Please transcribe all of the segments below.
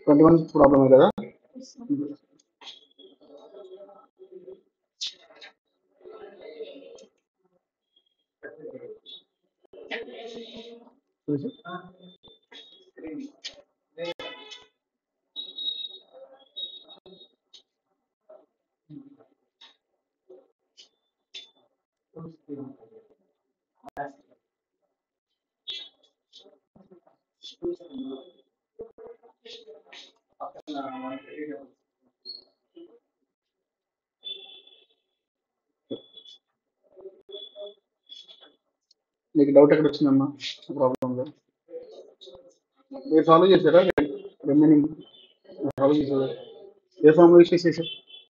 Twenty one ప్రాబ్లమే కదా చూసి మీకు డౌట్ ఎక్కడ వచ్చిందమ్మా ప్రాబ్లంలో మీరు సాల్వ్ చేశారా రిమైనింగ్ సాల్వ్ చేశారా ఏ ఫామ్ యూస్ చేసేసారు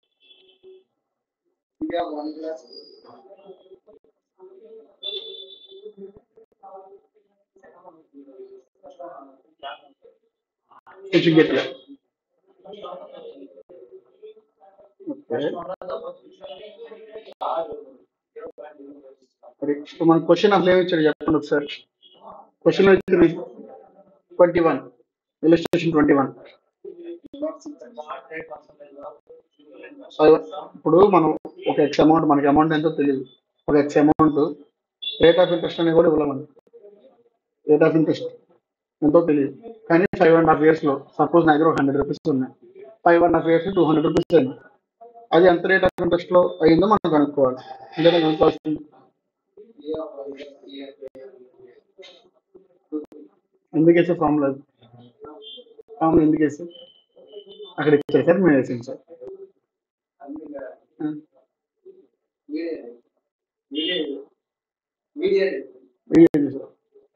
కొంచెం గట్టిగా ఓకే మరి ఇప్పుడు మన క్వశ్చన్ అసలు ఏమి ఇచ్చాడు చెప్పండి ఒకసారి క్వశ్చన్ వచ్చింది twenty one illustration twenty one ఇప్పుడు మనం ఒక ఎక్స్ అమౌంట్ మనకి అమౌంట్ ఎంతో తెలియదు ఒక X amount rate of interest అనేది కూడా ఇవ్వలేమండి రేట్ ఆఫ్ ఇంట్రెస్ట్ ఎంతో తెలియదు కానీ ఫైవ్ అండ్ హాఫ్ ఇయర్స్ లో సపోజ్ నా దగ్గర ఒక హండ్రెడ్ రూపీస్ ఉన్నాయి five and half years two hundred rupees అయింది అది ఎంత రేట్ ఆఫ్ ఇంట్రెస్ట్ లో అయిందో మనం కనుక్కోవాలి అంటే కనుక్కోవాల్సింది ఎందుకు వేసే ఫార్ములా ఫార్ములా ఎందుకు వేసే అక్కడ ఇచ్చారు సార్ మేము వేసాం సార్ వేయండి సార్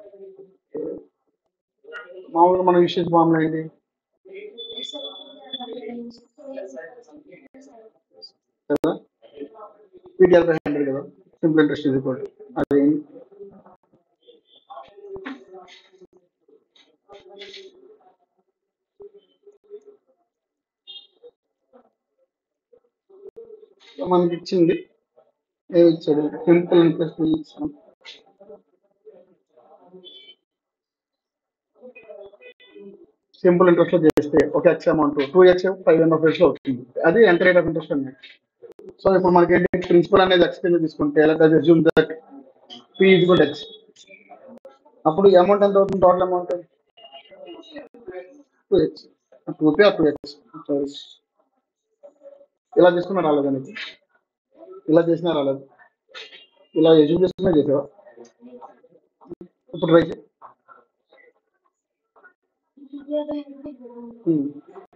మామూలుగా మనం యూస్ చేసే ఫార్ములా ఏంటి కదా పీటీఎల్ బై హండ్రెడ్ కదా సింపుల్ ఇంట్రెస్ట్ ఇది కూడా అది మనకి ఇచ్చింది ఏమి ఇచ్చాడు సింపుల్ ఇంట్రెస్ట్ ఇచ్చాం సింపుల్ ఇంట్రెస్ట్ లో చేస్తే ఒక X amount two X five and half లో అవుతుంది అది ఎంత రేట్ ఆఫ్ ఇంట్రెస్ట్ అండి సో ఇప్పుడు మనకి ఏంటి ప్రిన్సిపల్ అనేది ఎక్స్ కింద తీసుకుంటే ఎలా assume that P is good X అప్పుడు అమౌంట్ ఎంత అవుతుంది total amount two X two P two X ఇలా తీసుకున్నా రాలేదు నీకు ఇలా చేసినా రాలేదు ఇలా ఎజ్యూమ్ చేసుకున్నా చేసావా ఇప్పుడు ట్రై చేయి um.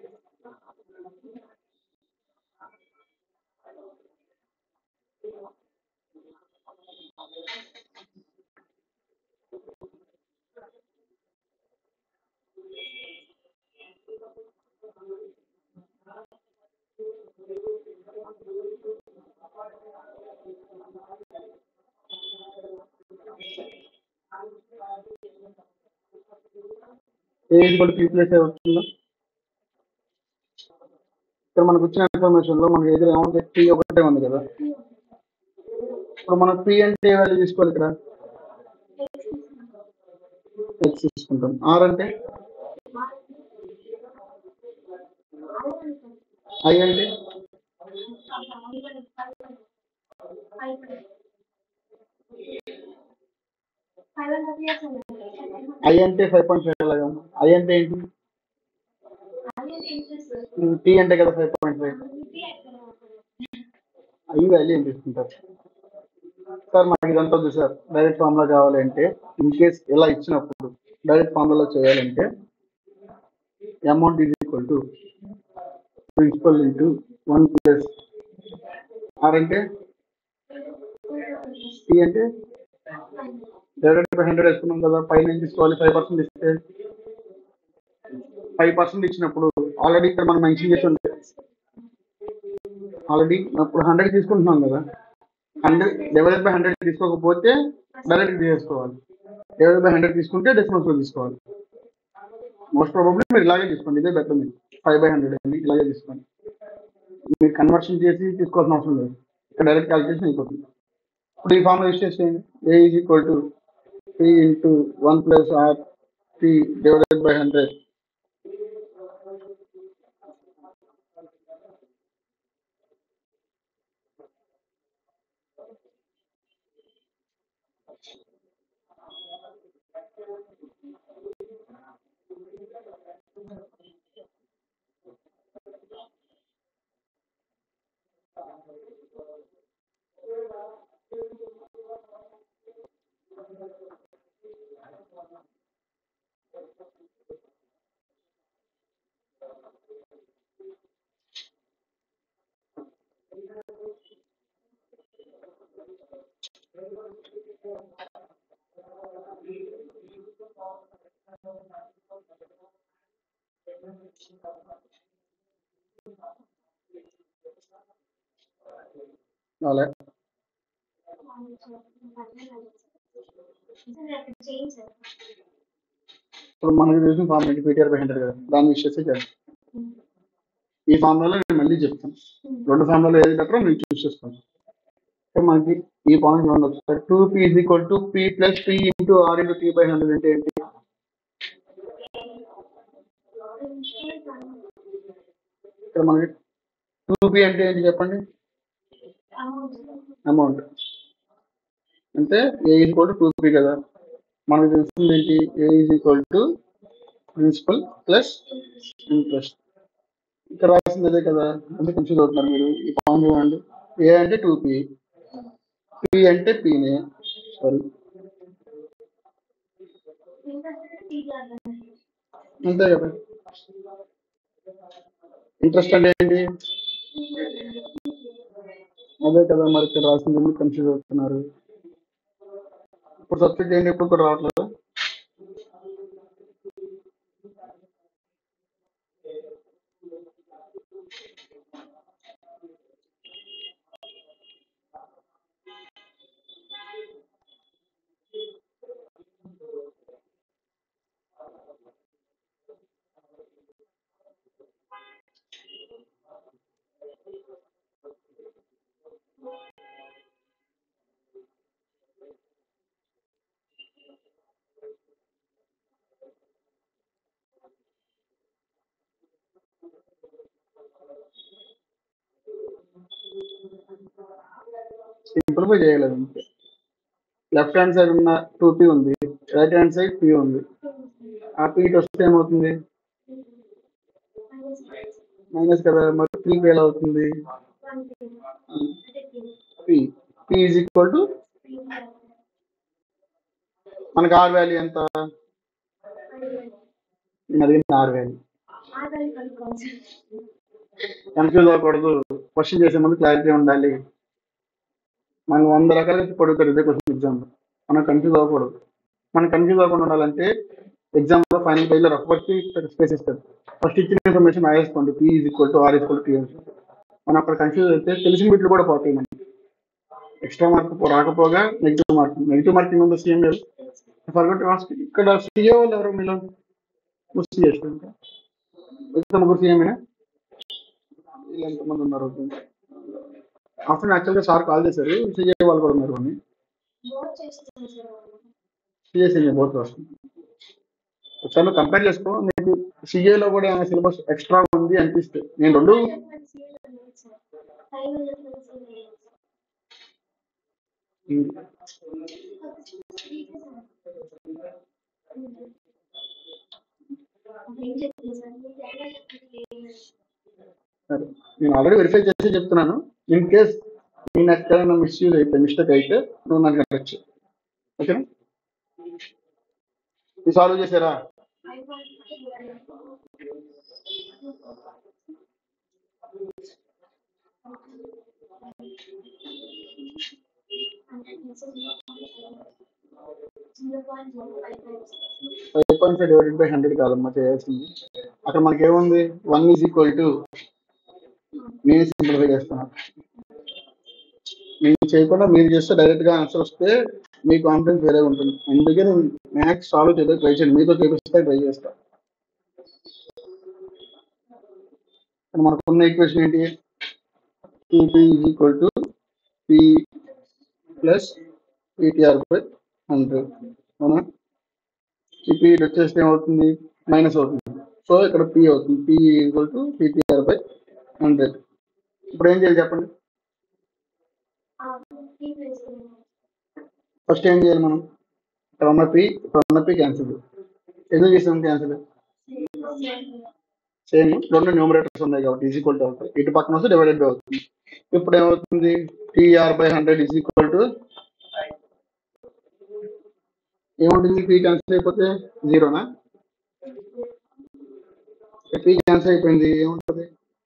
A equal P plus అవుతుందో ఇక్కడ మనకు వచ్చిన ఇన్ఫర్మేషన్ లో మనకి ఎదురు ఏమంటే పీ ఒకటే ఉంది కదా ఇప్పుడు మనం పీ అంటే ఏ వాల్యూ తీసుకోవాలి ఇక్కడ ఎక్స్ తీసుకుంటాం ఆర్ అంటే ఐ అంటే ఐ అంటే ఫైవ్ పాయింట్ ఫైవ్ అలాగా ఐ అంటే ఏంటి టీ అంటే కదా five point five I value ఏం తీసుకుంటారు సార్ మనకి ఇదంతా వద్దు సార్ డైరెక్ట్ ఫార్ములా కావాలంటే ఇన్ కేస్ ఇలా ఇచ్చినప్పుడు డైరెక్ట్ ఫార్ములా చేయాలంటే amount is equal to principal into one plus R అంటే టీ అంటే డివైడెడ్ బై హండ్రెడ్ వేసుకున్నాం కదా పైన ఏం తీసుకోవాలి ఫైవ్ పర్సెంట్ ఇస్తే ఫైవ్ పర్సెంట్ ఇచ్చినప్పుడు ఆల్రెడీ ఇక్కడ మనం మెన్షన్ చేసి ఉండే ఆల్రెడీ ఇప్పుడు హండ్రెడ్ తీసుకుంటున్నాం కదా హండ్రెడ్ డివైడెడ్ బై హండ్రెడ్ తీసుకోకపోతే డైరెక్ట్ తీసుకోవాలి డివైడెడ్ బై హండ్రెడ్ తీసుకుంటే డెసిమల్స్ లో తీసుకోవాలి మోస్ట్ ప్రాబబ్లీ మీరు ఇలాగే తీసుకోండి ఇదే బెటర్ మీకు ఫైవ్ బై హండ్రెడ్ అండి ఇలాగే తీసుకోండి మీరు కన్వర్షన్ చేసి తీసుకోవాల్సిన అవసరం లేదు ఇక్కడ డైరెక్ట్ క్యాలిక్యులేషన్ అయిపోతుంది ఇప్పుడు ఈ ఫార్ములా యూస్ చేసేయండి A is equal to P into one plus R P divided by hundred అలా ఇప్పుడు మనకి తెలిసిన ఫార్మ్ ఏంటి పీటీఆర్ బై హండ్రెడ్ కదా దాన్ని యూస్ చేస్తే చేయాలి ఈ ఫార్ములాలో నేను మళ్ళీ చెప్తాను రెండు ఫార్ములాలో ఏది బెటరో నేను చూస్ చేసుకోండి సో మనకి ఈ పాయింట్ చూడండి ఒకసారి two P is equal to P plus P into R into T by hundred అంటే ఏంటి ఇక్కడ మనకి టూ పీ అంటే ఏంటి చెప్పండి అమౌంట్ అంటే A equal to two P కదా మనకు తెలిసింది ఏంటి A is equal to principal plus interest ఇక్కడ రాసింది అదే కదా అంటే కన్ఫ్యూజ్ అవుతున్నారు మీరు ఈ పాయింట్ చూడండి ఏ అంటే టూ పీ పీ అంటే పీనే సారీ అంతే కదా ఇంట్రెస్ట్ అంటే ఏంటి అదే కదా మరి ఇక్కడ రాసింది ఎందుకు కన్ఫ్యూజ్ అవుతున్నారు ఇప్పుడు సబ్జెక్ట్ ఏంటి ఇప్పుడు కూడా రావట్లేదు సింప్లిఫై చేయలేదు అంతే లెఫ్ట్ హ్యాండ్ సైడ్ ఉన్న టూ పీ ఉంది రైట్ హ్యాండ్ సైడ్ పీ ఉంది ఆ పీ ఇటు వస్తే ఏమవుతుంది మైనస్ కదా మరి పీ ఫెయిల్ అవుతుంది P P is equal to మనకి ఆర్ వాల్యూ ఎంత మరి ఆర్ వాల్యూ కన్ఫ్యూజ్ అవ్వకూడదు క్వశ్చన్ చేసే ముందు క్లారిటీ ఉండాలి మనం వంద రకాలుగా పడుతారు ఇదే క్వశ్చన్ ఎగ్జామ్ మనం కన్ఫ్యూజ్ అవ్వకూడదు మనం కన్ఫ్యూజ్ అవ్వకుండా ఉండాలంటే ఎగ్జామ్ లో ఫైనల్ పేజ్ లో రఫ్ వర్క్ స్పేస్ ఇస్తారు ఫస్ట్ ఇచ్చిన ఇన్ఫర్మేషన్ రాసుకోండి P is equal to R equal to మనం అక్కడ కన్ఫ్యూజ్ అయితే తెలిసిన బిట్లు కూడా పోతాయి మనకి ఎక్స్ట్రా మార్క్ రాకపోగా నెగిటివ్ మార్కింగ్ నెగిటివ్ మార్కింగ్ ఉంది సీఎం గారు ఫర్గట్ రాసి ఇక్కడ సీఏ వాళ్ళు ఎవరు మీలో ముస్తి చేస్తారు మిగతా ముగ్గురు సీఎంఏనా వీళ్ళు ఎంతమంది ఉన్నారు ఆఫ్టర్ యాక్చువల్గా సార్ కాల్ చేశారు సీఏ వాళ్ళు కూడా ఉన్నారు అని సిఎస్ సీఏ బోత్ వస్తుంది ఒకసారి నువ్వు కంపేర్ చేసుకో నీకు సిఏలో కూడా ఏమైనా సిలబస్ ఎక్స్ట్రా ఉంది అనిపిస్తే నేను రెండు సరే నేను ఆల్రెడీ వెరిఫై చేసి చెప్తున్నాను ఇన్ కేస్ నేను ఎక్కడైనా మిస్యూజ్ అయితే మిస్టేక్ అయితే నువ్వు నాకు అడగచ్చు ఓకేనా ఇది సాల్వ్ చేశారా five point five divided by hundred కాదమ్మా చేయాల్సింది అక్కడ మనకి ఏముంది వన్ ఈజ్ ఈక్వల్ టు నేను సింప్లిఫై చేస్తాను నేను చేయకుండా మీరు చేస్తే డైరెక్ట్ గా ఆన్సర్ వస్తే మీ కాన్ఫిడెన్స్ వేరే ఉంటుంది అందుకే నేను మ్యాథ్స్ సాల్వ్ చేయడానికి ట్రై చేయండి మీతో చేపిస్తే ట్రై చేస్తా కానీ మనకున్న ఈక్వేషన్ ఏంటి two P is equal to P plus PTR by hundred అవునా ఈ పీ వచ్చేస్తే ఏమవుతుంది మైనస్ అవుతుంది సో ఇక్కడ పీ అవుతుంది P equal to PTR by hundred ఇప్పుడు ఏం చేయాలి చెప్పండి ఫస్ట్ ఏం చేయాలి మనం ఇక్కడ ఉన్న పీ ఇక్కడ ఉన్న పీ క్యాన్సిల్ ఎందుకు చేసాం క్యాన్సిల్ సేమ్ రెండు న్యూమరేటర్స్ ఉన్నాయి కాబట్టి ఈజ్ ఈక్వల్ టు అవుతాయి ఇటు పక్కన వస్తే డివైడెడ్ బై అవుతుంది ఇప్పుడు ఏమవుతుంది TR by hundred is equal to ఏముంటుంది పీ క్యాన్సిల్ అయిపోతే జీరోనా పీ క్యాన్సిల్ అయిపోయింది ఏముంటుంది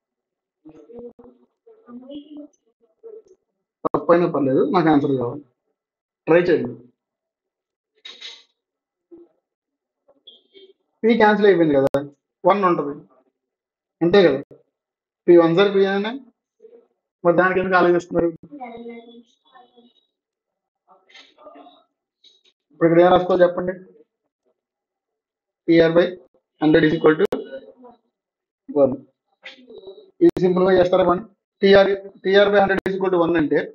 తప్పైనా పర్లేదు నాకు ఆన్సర్ కావాలి ట్రై చేయండి పి క్యాన్సిల్ అయిపోయింది కదా వన్ ఉంటుంది అంతే కదా పి వన్ సార్ పి అయినా మరి దానికి ఎందుకు ఆలోచిస్తున్నారు ఇప్పుడు ఇక్కడ ఏం రాసుకోవాలి చెప్పండి PR by hundred is equal to one ఇది సింపుల్ గా చేస్తారా one TR TR by hundred is equal to one అంటే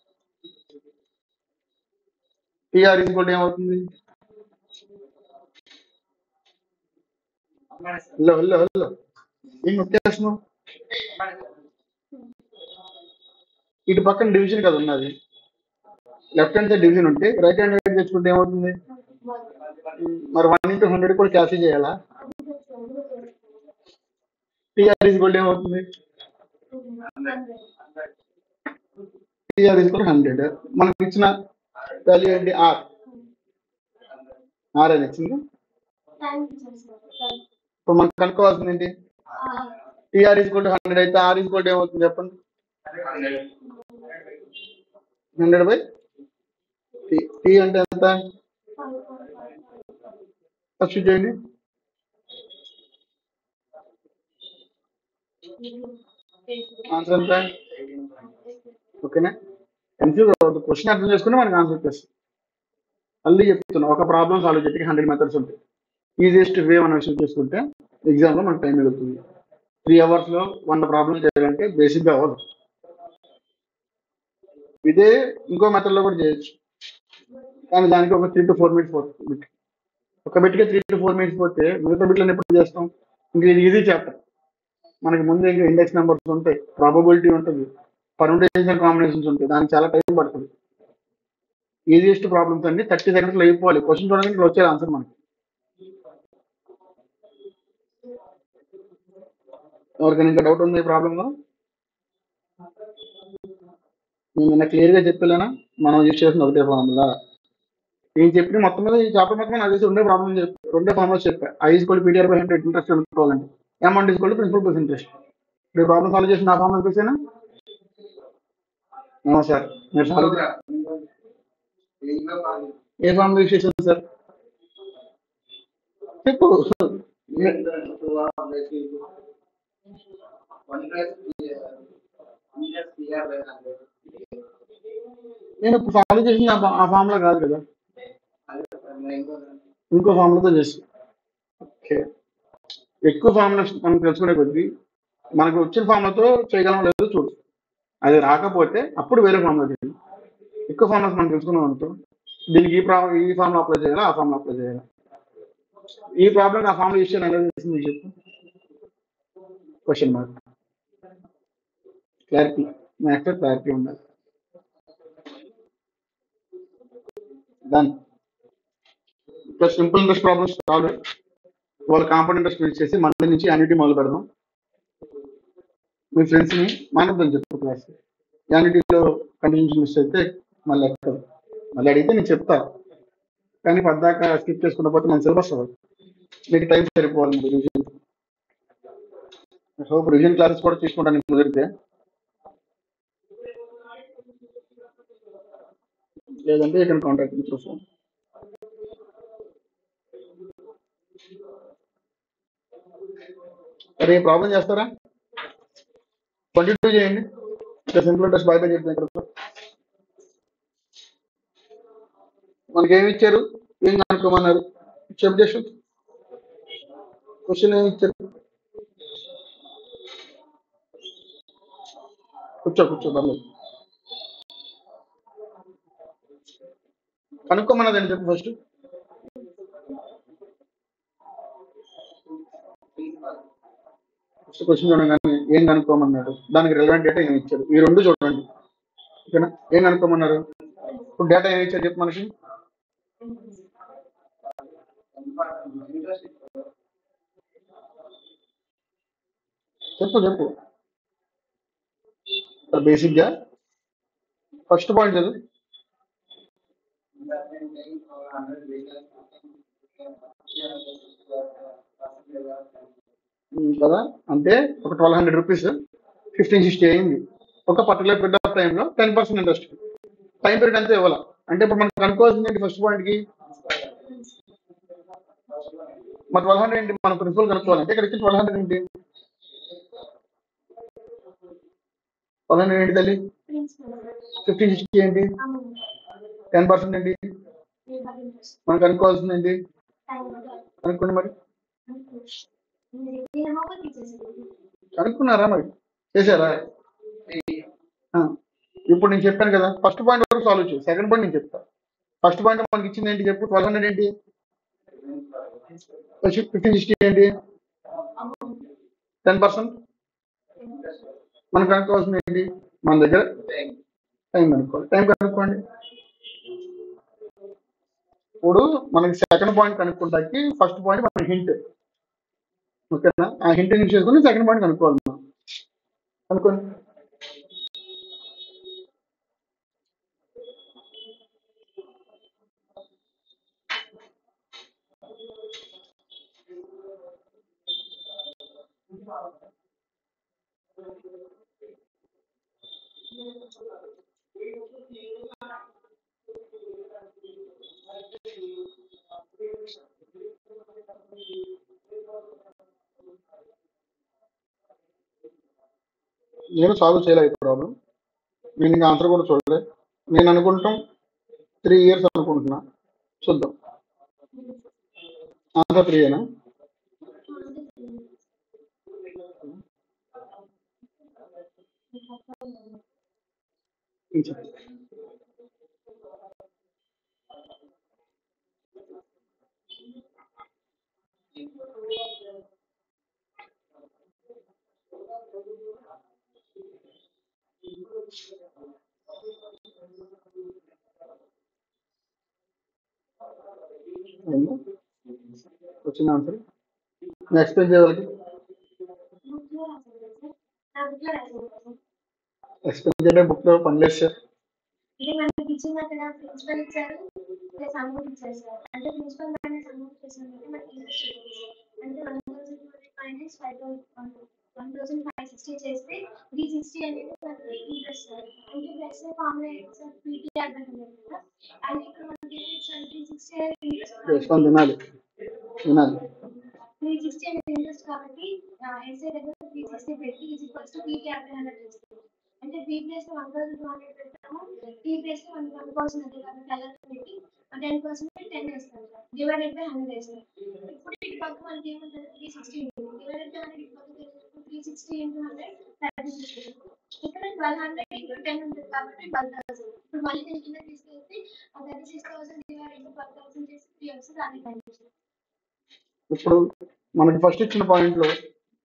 టిఆర్ ఈజ్ ఈక్వల్ టు ఏమవుతుంది హలో హలో హలో ఏం నొక్కేస్తున్నావు ఇటు పక్కన డివిజన్ కదా ఉన్నది లెఫ్ట్ హ్యాండ్ సైడ్ డివిజన్ ఉంటే రైట్ హ్యాండ్ సైడ్ తెచ్చుకుంటే ఏమవుతుంది మరి వన్ ఇంటూ హండ్రెడ్ కూడా క్యాన్సిల్ చేయాలా టీఆర్ ఈజ్ కూడా ఏమవుతుంది టీఆర్ ఈజ్ కూడా హండ్రెడ్ మనకి ఇచ్చిన వాల్యూ ఏంటి ఆర్ ఆర్ అని ఇచ్చింది ఇప్పుడు మనకు కనుక్కోవాల్సింది ఏంటి టీఆర్ ఈజ్ కూడా హండ్రెడ్ అయితే ఆర్ ఈజ్ కూడా ఏమవుతుంది చెప్పండి హండ్రెడ్ బై టీ టీ అంటే ఎంత ఫస్ట్ చేయండి ఆన్సర్ ఎంత ఓకేనా కన్ఫ్యూజ్ అవ్వద్దు క్వశ్చన్ అర్థం చేసుకుని మనకి ఆన్సర్ చేస్తాం మళ్ళీ చెప్తున్నా ఒక ప్రాబ్లం సాల్వ్ చేయడానికి హండ్రెడ్ మెథడ్స్ ఉంటాయి ఈజియెస్ట్ వే మనం విషయం చేసుకుంటే ఎగ్జామ్లో మనకు టైం మిగులుతుంది త్రీ అవర్స్లో వంద ప్రాబ్లం చేయాలంటే బేసిక్గా అవ్వదు ఇదే ఇంకో మెథడ్లో కూడా చేయొచ్చు కానీ దానికి ఒక త్రీ టు ఫోర్ మినిట్స్ పోతుంది ఒక బిట్కి త్రీ టు ఫోర్ మినిట్స్ పోతే మిగతా బిట్లను ఎప్పుడు చేస్తాం ఇంకా ఇది ఈజీ చాప్టర్ మనకి ముందు ఇంకా ఇండెక్స్ నెంబర్స్ ఉంటాయి ప్రాబబిలిటీ ఉంటుంది పర్మిటేషన్ కాంబినేషన్స్ ఉంటాయి దానికి చాలా టైం పడుతుంది ఈజియెస్ట్ ప్రాబ్లమ్స్ అన్ని థర్టీ సెకండ్స్ లో అయిపోవాలి క్వశ్చన్ చూడడానికి ఇక్కడ వచ్చేది ఆన్సర్ మనకి ఎవరికైనా ఇంకా డౌట్ ఉంది ఈ ప్రాబ్లంలో నేను నిన్న క్లియర్ గా చెప్పలేనా మనం యూజ్ చేసిన ఒకటే ఫార్ములా నేను చెప్పిన మొత్తం మీద ఈ చాప్టర్ మొత్తం నాకు తెలిసి రెండే ప్రాబ్లం చెప్పి రెండే ఫార్ములాస్ చెప్పా I equal PTR by hundred interest అనుకోవాలంటే amount equal principal plus interest ఇప్పుడు ప్రాబ్లం సాల్వ్ చేసిన ఆ ఫార్ములా చూసేనా సార్ మీరు సాల్వ్ ఏ ఫార్ములా యూజ్ చేశాను సార్ చెప్పు నేను ఇప్పుడు సాల్వ్ చేసిన ఆ ఫా- ఆ ఫార్ములా కాదు కదా ఇంకో ఫార్ములాతో చేసి ఓకే ఎక్కువ ఫార్ములా మనం తెలుసుకునే కొద్దీ మనకు వచ్చిన ఫార్ములాతో చేయగలం లేదో చూడు అది రాకపోతే అప్పుడు వేరే ఫార్ములా చేయాలి ఎక్కువ ఫార్ములాస్ మనం తెలుసుకున్నాం అనుకో దీనికి ఈ ప్రా ఈ ఫార్ములా అప్లై చేయాలా ఆ ఫార్ములా అప్లై చేయాలా ఈ ప్రాబ్లం ఆ ఫార్ములా ఇష్యూ అనేది చేసింది చెప్పు question mark clarity maths clarity ఉండాలి డన్ ఇంకా సింపుల్ ఇంట్రెస్ట్ ప్రాబ్లమ్స్ చాలు వాళ్ళ కాంపౌండ్ ఇంట్రెస్ట్ ఫినిష్ చేసి మండే నుంచి యాన్యుటీ మొదలు పెడదాం మీ ఫ్రెండ్స్ని మానద్దని చెప్పు క్లాస్ యాన్యుటీలో కంటిన్యూషన్ మిస్ అయితే మళ్ళీ ఎక్కదు మళ్ళీ అడిగితే నేను చెప్తా కానీ పద్దాక స్కిప్ చేసుకున్న పోతే మన సిలబస్ అవ్వదు మీకు టైం సరిపోవాలి మీరు రివిజన్ హోప్ రివిజన్ క్లాసెస్ కూడా తీసుకుంటాను కుదిరితే లేదంటే ఇక్కడ కాంటాక్ట్ త్రూ ఫోన్ అరే ప్రాబ్లం చేస్తారా ట్వంటీ టూ చేయండి ఇంకా సింపుల్ టెస్ట్ బై బై చెప్తాను ఇక్కడ మనకి ఏమి ఇచ్చారు ఏం కనుక్కోమన్నారు చెప్పు చేసు క్వశ్చన్ ఏమి ఇచ్చారు కూర్చో కూర్చో పర్లేదు కనుక్కోమన్నదండి చెప్పు ఫస్ట్ ఫస్ట్ క్వశ్చన్ చూడగానే ఏం కనుక్కోమన్నాడు దానికి రిలవెంట్ డేటా ఏమి ఇచ్చారు ఈ రెండు చూడండి ఓకేనా ఏం కనుక్కోమన్నారు ఇప్పుడు డేటా ఏమి ఇచ్చారు చెప్పు మనకి చెప్పు చెప్పు బేసిక్ గా ఫస్ట్ పాయింట్ చదువు ఉమ్, కదా అంటే ఒక twelve hundred rupees fifteen sixty అయింది ఒక పర్టికులర్ పీరియడ్ ఆఫ్ టైంలో ten percent interest time period అంతా ఇవ్వాలి అంటే ఇప్పుడు మనం కనుక్కోవాల్సింది ఏంటి ఫస్ట్ పాయింట్ కి మరి ట్వెల్వ్ హండ్రెడ్ ఏంటి మనం ప్రిన్సిపల్ కనుక్కోవాలంటే ఇక్కడ ఇచ్చిన ట్వెల్వ్ హండ్రెడ్ ఏంటి ట్వెల్వ్ హండ్రెడ్ ఏంటి తల్లి ఫిఫ్టీన్ సిక్స్టీ ఏంటి టెన్ పర్సెంట్ ఏంటి మనం కనుక్కోవాల్సింది ఏంటి కనుక్కోండి మరి కనుక్కున్నారా మరి చేశారా ఆ. ఇప్పుడు నేను చెప్పాను కదా ఫస్ట్ పాయింట్ వరకు సాల్వ్ చేయి సెకండ్ పాయింట్ నేను చెప్తా ఫస్ట్ పాయింట్ మనకి ఇచ్చింది ఏంటి చెప్పు ట్వెల్వ్ హండ్రెడ్ ఏంటి ఫిఫ్టీన్ సిక్స్టీ ఏంటి టెన్ పర్సెంట్ మనకు కనుక్కోవాల్సింది ఏంటి మన దగ్గర టైం కనుక్కోవాలి టైం కనుక్కోండి ఇప్పుడు మనకి సెకండ్ పాయింట్ కనుక్కుంటాకి ఫస్ట్ పాయింట్ మన హింట్ ఓకేనా ఆ హింట్ యూజ్ చేసుకుని సెకండ్ పాయింట్ కనుక్కోవాలి మనం అనుకోండి నేను సాల్వ్ చేయలేదు ప్రాబ్లం నేను ఇంకా ఆన్సర్ కూడా చూడలేదు నేను అనుకుంటాం త్రీ ఇయర్స్ అనుకుంటున్నా చూద్దాం ఆన్సర్ త్రీయేనా ఇంకా చెప్పు. అయిందా? వచ్చింది ఆన్సర్ ఎక్స్ప్లెయిన్ చేయగలకి ఎక్స్ప్లెయిన్ చేయడం బుక్ లో పని లేదు సార్ ఇది మనకి ఇచ్చింది అక్కడ ప్రిన్సిపల్ ఇచ్చారు ప్లస్ అమౌంట్ ఇచ్చారు సార్ అంటే ప్రిన్సిపల్ మైనస్ అమౌంట్ చేసినట్టు మనకి ఇంట్రెస్ట్ అంటే one thousand minus five thousand one thousand five sixty చేస్తే త్రీ సిక్స్టీ అనేది మనకి ఇంట్రెస్ట్ సార్ అంటే ప్లస్ ఫార్ములా సార్ పీటీ అర్థం కదా అండ్ ఇక్కడ మనకి సార్ త్రీ సిక్స్టీ ఇంట్రెస్ట్ చేసుకొని తినాలి తినాలి త్రీ సిక్స్టీ అనేది ఇంట్రెస్ట్ కాబట్టి ఎస్ఐ దగ్గర త్రీ సిక్స్టీ పెట్టి ఈజీ ఫస్ట్ పీటీ అర్థం హండ్రెడ్ చేస్తాం అంటే బీ ప్లేస్ లో వన్ థౌసండ్ టూ హండ్రెడ్ పెడతాము టీ ప్లేస్ లో వన్ వన్ పర్సెంట్ అదే కాబట్టి అలా పెట్టి టెన్ పర్సెంట్ టెన్ వేస్తాం సార్ డివైడెడ్ బై హండ్రెడ్ వేస్తాం ఇప్పుడు ఇటు పక్క మనకి ఏమంటారు three sixty divided by hundred ఇటు పక్క three sixty into hundred thirty sixty ఇక్కడ ట్వెల్వ్ హండ్రెడ్ ఇంటూ టెన్ ఉంటుంది కాబట్టి ట్వెల్వ్ థౌసండ్ ఇప్పుడు మళ్ళీ నేను కింద తీసుకెళ్తే ఆ thirty six thousand divided by twelve thousand చేసి త్రీ వస్తుంది అది కండిషన్ ఇప్పుడు మనకి ఫస్ట్ ఇచ్చిన పాయింట్ లో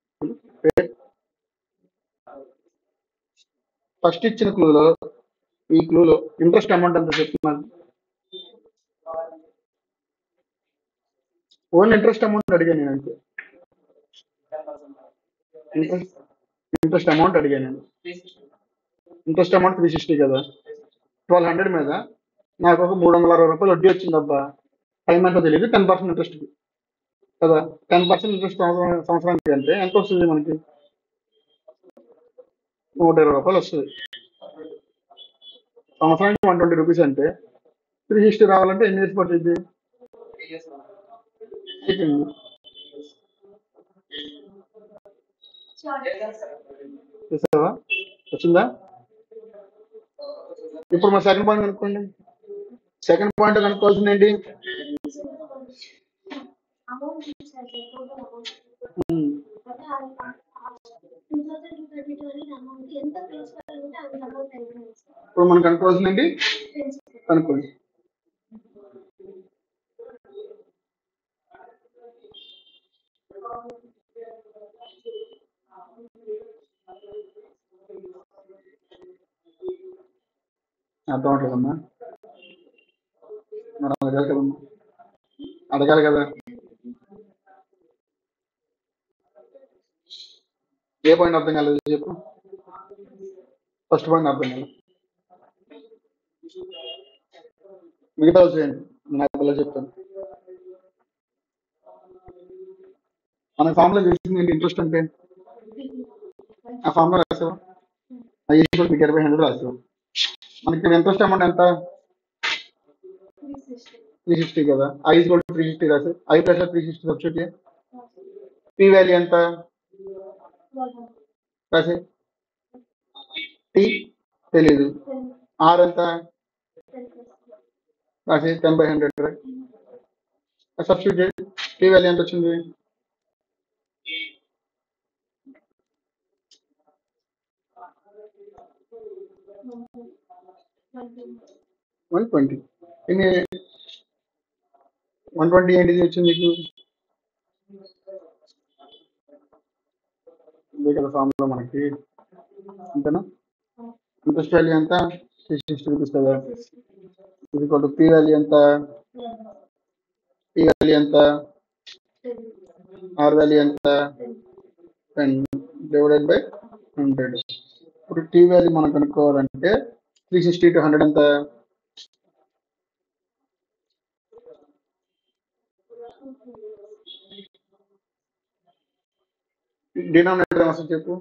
ఫస్ట్ ఇచ్చిన క్లూలో ఈ క్లూలో ఇంట్రెస్ట్ అమౌంట్ ఎంత చెప్తున్నాను ఓన్లీ ఇంట్రెస్ట్ అమౌంట్ అడిగాను నేను అంతే ఇంట్రెస్ట్ ఇంట్రెస్ట్ అమౌంట్ అడిగాను నేను ఇంట్రెస్ట్ అమౌంట్ త్రీ సిక్స్టీ కదా ట్వెల్వ్ హండ్రెడ్ మీద నాకు ఒక మూడు వందల అరవై రూపాయలు వడ్డీ వచ్చిందబ్బా టైం ఎంతో తెలియదు టెన్ పర్సెంట్ ఇంట్రెస్ట్కి కదా టెన్ పర్సెంట్ ఇంట్రెస్ట్ సంవత్సరం సంవత్సరానికి అంటే ఎంత వస్తుంది మనకి నూట ఇరవై రూపాయలు వస్తుంది సంవత్సరానికి వన్ ట్వంటీ రూపీస్ అంటే త్రీ సిక్స్టీ రావాలంటే ఎన్ని ఇయర్స్ పడుతుంది అయిపోయింది చూసావా వచ్చిందా ఇప్పుడు మా సెకండ్ పాయింట్ కనుక్కోండి సెకండ్ పాయింట్ కనుక్కోవాల్సింది ఏంటి అమౌంట్ ఇచ్చారు total amount um, two thousand two thirty two అనేది అమౌంట్ ఎంత ప్రిన్సిపల్ ఉంటే అంత అమౌంట్ అయిపోయింది ఇప్పుడు మనం కనుక్కోవాల్సింది ఏంటి ప్రిన్సిపల్ కనుక్కోండి అర్థం అవట్లేదమ్మా మరి అడగాలి కదమ్మా అడగాలి కదా ఏ పాయింట్ అర్థం కాలేదు చెప్పు ఫస్ట్ పాయింట్ అర్థం కాలేదు మిగతా చేయండి నేను అలా చెప్తాను మన ఫామ్లో తెలిసింది ఏంటి ఇంట్రెస్ట్ అంటే ఆ ఫామ్లో రాసావు ఐ ఈక్వల్ మీకు ఇరవై హండ్రెడ్ రాసావు మనకి ఇంట్రెస్ట్ అమౌంట్ ఎంత త్రీ సిక్స్టీ త్రీ సిక్స్టీ కదా I equal to three sixty రాసి I plus three sixty substitute P value ఎంత రాసి టీ తెలీదు ఆర్ ఎంత రాసి ten by hundred substitute P value ఎంత వచ్చింది వన్ ట్వంటీ ఇన్ని వన్ ట్వంటీ ఏంటిది వచ్చింది మీకు ఇదే కదా ఫామ్లో మనకి అంతేనా ఇంట్రెస్ట్ వాల్యూ ఎంత సిక్స్ సిక్స్టీ రూపీస్ కదా ఇది కొట్టు పీ వాల్యూ ఎంత పీ వాల్యూ ఎంత ఆర్ వాల్యూ ఎంత టెన్ డివైడెడ్ బై హండ్రెడ్ ఇప్పుడు టీ వాల్యూ మనం కనుక్కోవాలంటే త్రీ సిక్స్టీ టు హండ్రెడ్ ఎంత డినామినేటర్ ఏమొస్తుంది చెప్పు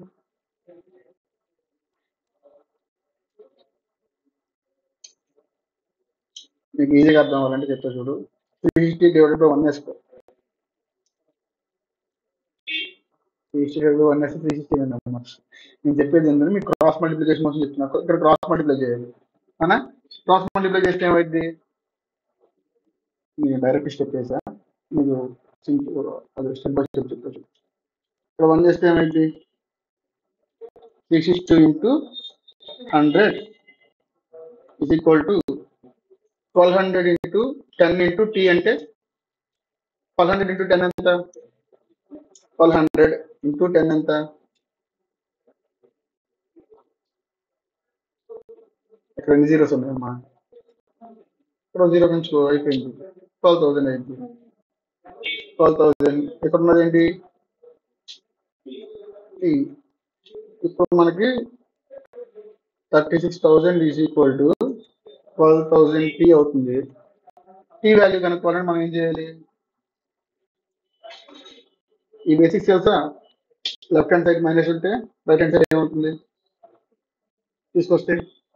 మీకు ఈజీగా అర్థం అవ్వాలంటే చెప్తా చూడు three sixty divided by one వేసుకో three sixty divided by one వేస్తే త్రీ సిక్స్టీ అన్నమాట నేను చెప్పేది ఏంటంటే మీకు క్రాస్ మల్టిప్లికేషన్ కోసం చెప్తున్నా ఇక్కడ క్రాస్ మల్టిప్లై చేయాలి అవునా క్రాస్ మల్టిప్లై చేస్తే ఏమైంది నేను డైరెక్ట్ స్టెప్ చేసా మీకు సింపుల్ అదే స్టెప్ బై స్టెప్ చెప్తా చూడు ఇక్కడ వన్ చేస్తే ఏమైంది three sixty into hundred is equal to twelve hundred into ten into T అంటే ట్వెల్వ్ హండ్రెడ్ ఇంటూ టెన్ ఎంత ట్వెల్వ్ హండ్రెడ్ ఇంటూ టెన్ ఎంత ఇక్కడ ఎన్ని జీరోస్ ఉన్నాయమ్మా ఇక్కడ జీరో పెంచుకో అయిపోయింది ట్వెల్వ్ థౌసండ్ అయింది ట్వెల్వ్ థౌసండ్ ఇక్కడ ఉన్నది ఏంటి టీ ఇప్పుడు మనకి thirty six thousand is equal to twelve thousand T అవుతుంది టీ వాల్యూ కనుక్కోవాలని మనం ఏం చేయాలి ఈ బేసిక్స్ తెలుసా లెఫ్ట్ హ్యాండ్ సైడ్ మైనస్ ఉంటే రైట్ హ్యాండ్ సైడ్ ఏమవుతుంది తీసుకొస్తే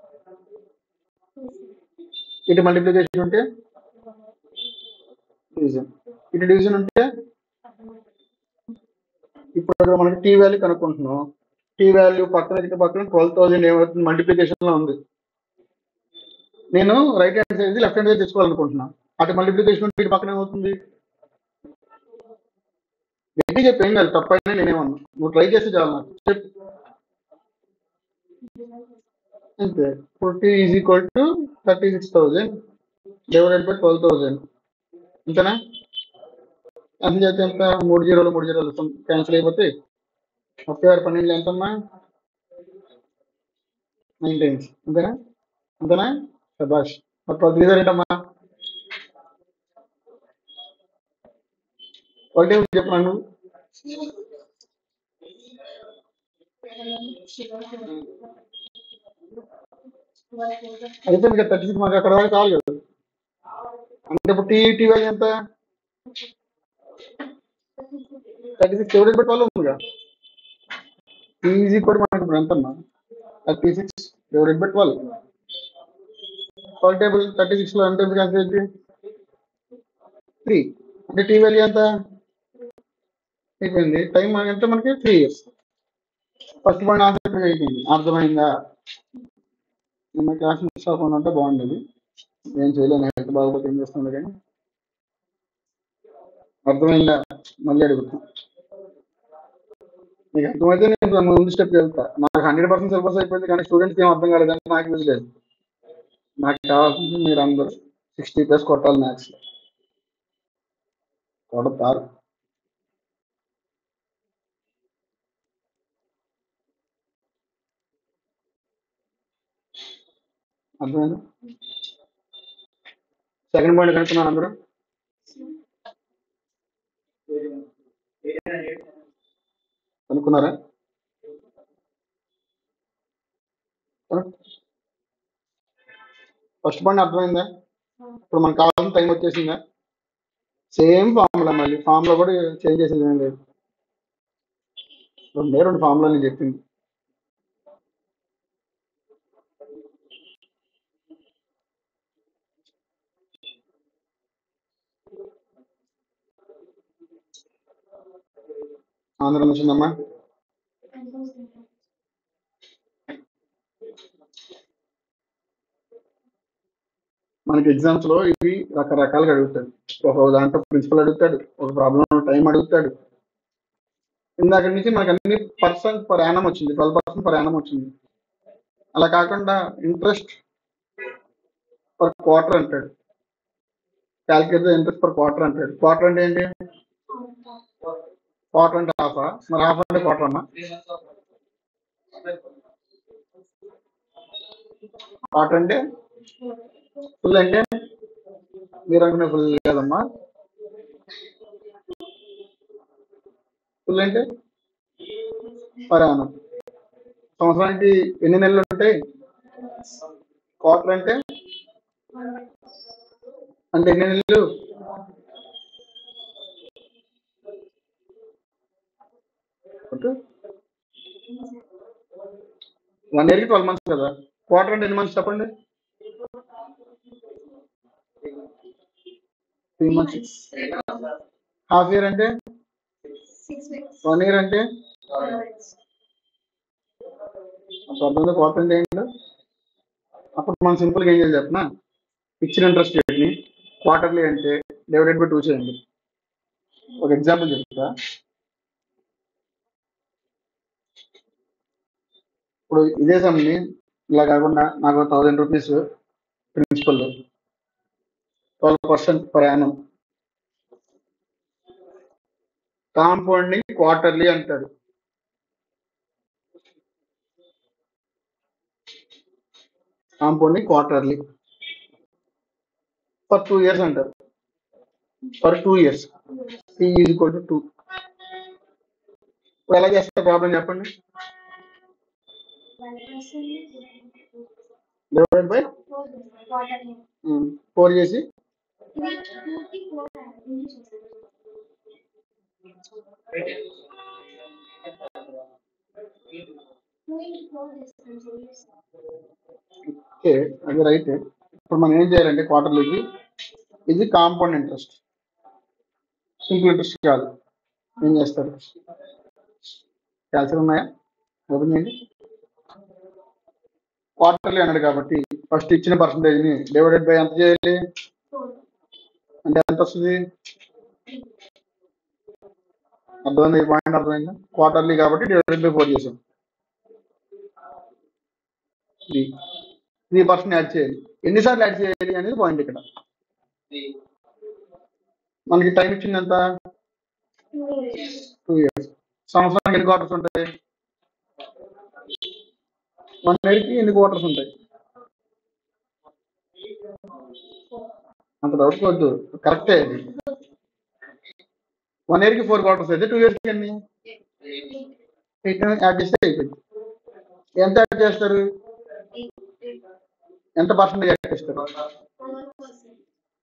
ఇటు మల్టిప్లికేషన్ ఉంటే డివిజన్ ఇటు డివిజన్ ఉంటే ఇప్పుడు అక్కడ మనకి టీ వాల్యూ కనుక్కుంటున్నాం టీ వాల్యూ పక్కన ఇటు పక్కన ట్వెల్వ్ థౌసండ్ ఏమవుతుంది మల్టిప్లికేషన్ లో ఉంది నేను right hand side left hand side తెచ్చుకోవాలనుకుంటున్నా అటు మల్టిప్లికేషన్ ఇటు పక్కన ఏమవుతుంది గట్టి చెప్పి ఏం కాదు తప్పైనా నేనేమన్నా నువ్వు ట్రై చేస్తే చాలు నాకు చెప్పు అంతే forty is equal to thirty six thousand divided by twelve thousand అంతేనా ఎంత చేస్తే ఎంత మూడు జీరోలు మూడు జీరోలు క్యాన్సిల్ అయిపోతే ముప్పై ఆరు పన్నెండు ఎంతమ్మా నైన్ టైమ్స్ అంతేనా అంతేనా సబాష్ మరి ట్వెల్త్ రీజన్ ఏంటమ్మా ఒకటే ఉంది చెప్పు నన్ను అయితే మీకు థర్టీ సిక్స్ మాకు అక్కడ వరకు కావాలి కదా అంటే ఇప్పుడు టీ టీ వాల్యూ ఎంత thirty six divided by twelve ఉందిగా ఈజీ కూడా మనకి ఇప్పుడు ఎంత అమ్మా thirty six divided by twelve twelve table thirty six లో ఎంత ఎంత ఏంటి త్రీ అంటే టీ వాల్యూ ఎంత అయిపోయింది టైం ఎంత మనకి three years first point answer అయిపోయింది అర్థమైందా నిన్న క్లాస్ మిస్ అవ్వకుండా ఉంటే బాగుండేది ఏం చేయలేను హెల్త్ బాగోపోతే ఏం చేస్తుంది కానీ అర్థమైందా మళ్ళీ అడుగుతా మీకు అర్థమైతే నేను ముందు స్టెప్ వెళ్తా నాకు హండ్రెడ్ పర్సెంట్ సిలబస్ అయిపోయింది కానీ స్టూడెంట్స్ ఏం అర్థం కాలేదంటే నాకు తెలియదు నాకు కావాల్సింది మీరు అందరూ సిక్స్టీ ప్లస్ కొట్టాలి మ్యాథ్స్ కొడతారు అర్థమైంది సెకండ్ పాయింట్ కనుక్కున్నాను అందరూ కనుక్కున్నారా ఫస్ట్ పాయింట్ అర్థమైందా ఇప్పుడు మనకు కావాల్సిన టైం వచ్చేసిందా సేమ్ ఫార్ములా మళ్ళీ ఫార్ములా కూడా చేంజ్ చేసేది ఏం లేదు రెండే రెండు ఫార్ములా నేను చెప్పింది ఆంధ్ర వచ్చిందమ్మా మనకి ఎగ్జామ్స్ లో ఇవి రకరకాలుగా అడుగుతాడు ఒక దాంట్లో ప్రిన్సిపల్ అడుగుతాడు ఒక ప్రాబ్లం టైం అడుగుతాడు ఇందాక నుంచి మనకి అన్ని పర్సెంట్ పర్ యానం వచ్చింది ట్వెల్వ్ పర్సెంట్ పర్ యానం వచ్చింది అలా కాకుండా ఇంట్రెస్ట్ పర్ క్వార్టర్ అంటాడు క్యాల్కులేట్ ఇంట్రెస్ట్ పర్ క్వార్టర్ అంటాడు క్వార్టర్ అంటే ఏంటి క్వార్టర్ అంటే హాఫ్ మరి హాఫ్ అంటే క్వార్టర్ అమ్మా క్వార్టర్ అంటే ఫుల్ అంటే మీరు అనుకునే ఫుల్ కదమ్మా ఫుల్ అంటే పరాణం సంవత్సరానికి ఎన్ని నెలలు ఉంటాయి క్వార్టర్ అంటే అంటే ఎన్ని నెలలు వన్ ఇయర్కి ట్వెల్వ్ మంత్స్ కదా క్వార్టర్ అంటే ఎన్ని మంత్స్ చెప్పండి త్రీ మంత్స్ హాఫ్ ఇయర్ అంటే సిక్స్ వీక్స్ వన్ ఇయర్ అంటే అప్పుడు అర్థం క్వార్టర్ అంటే ఏంటో అప్పుడు మనం సింపుల్గా ఏం చేయాలి చెప్పనా ఇచ్చిన ఇంట్రెస్ట్ రేట్ని క్వార్టర్లీ అంటే డివైడెడ్ బై టూ చేయండి ఒక ఎగ్జాంపుల్ చెప్తా ఇప్పుడు ఇదే సమ్ని ఇలా కాకుండా నాకు thousand rupees principal twelve percent per annum compounding quarterly అంటాడు compounding quarterly for two years అంటారు for two years T is equal to two ఇప్పుడు ఎలా చేస్తారు ప్రాబ్లం చెప్పండి one percent divided by four quarterly four చేసి ఇది టూ కి four into చేస్తాను టూ ఇంటూ ఫోర్ చేస్తాను చేస్తాను ఓకే అది రైట్ ఇప్పుడు మనం ఏం చేయాలంటే క్వార్టర్లీకి ఇది కాంపౌండ్ ఇంట్రెస్ట్ సింపుల్ ఇంట్రెస్ట్ కాదు ఏం చేస్తారు క్యాల్సియం ఉన్నాయా ఓపెన్ చేయండి క్వార్టర్లీ అన్నాడు కాబట్టి ఫస్ట్ ఇచ్చిన పర్సంటేజ్ని డివైడెడ్ బై ఎంత చేయాలి ఫోర్ అంటే ఎంత వస్తుంది అర్థమైంది ఈ పాయింట్ అర్థమైందా క్వార్టర్లీ కాబట్టి డివైడెడ్ బై ఫోర్ చేసాం త్రీ త్రీ పర్సెంట్ యాడ్ చేయాలి ఎన్నిసార్లు యాడ్ చేయాలి అనేది పాయింట్ ఇక్కడ మనకి టైం ఇచ్చింది ఎంత టూ ఇయర్స్ టూ ఇయర్స్ సంవత్సరానికి ఎన్ని క్వార్టర్స్ ఉంటాయి వన్ ఇయర్కి ఎన్ని క్వార్టర్స్ ఉంటాయి అంత డౌట్ వద్దు కరెక్టే అది వన్ ఇయర్కి ఫోర్ క్వార్టర్స్ అయితే టూ ఇయర్స్కి ఎన్ని ఎయిట్ యాడ్ చేస్తే అయిపోయింది ఎంత యాడ్ చేస్తారు ఎంత పర్సెంటేజ్ యాడ్ చేస్తారు four percent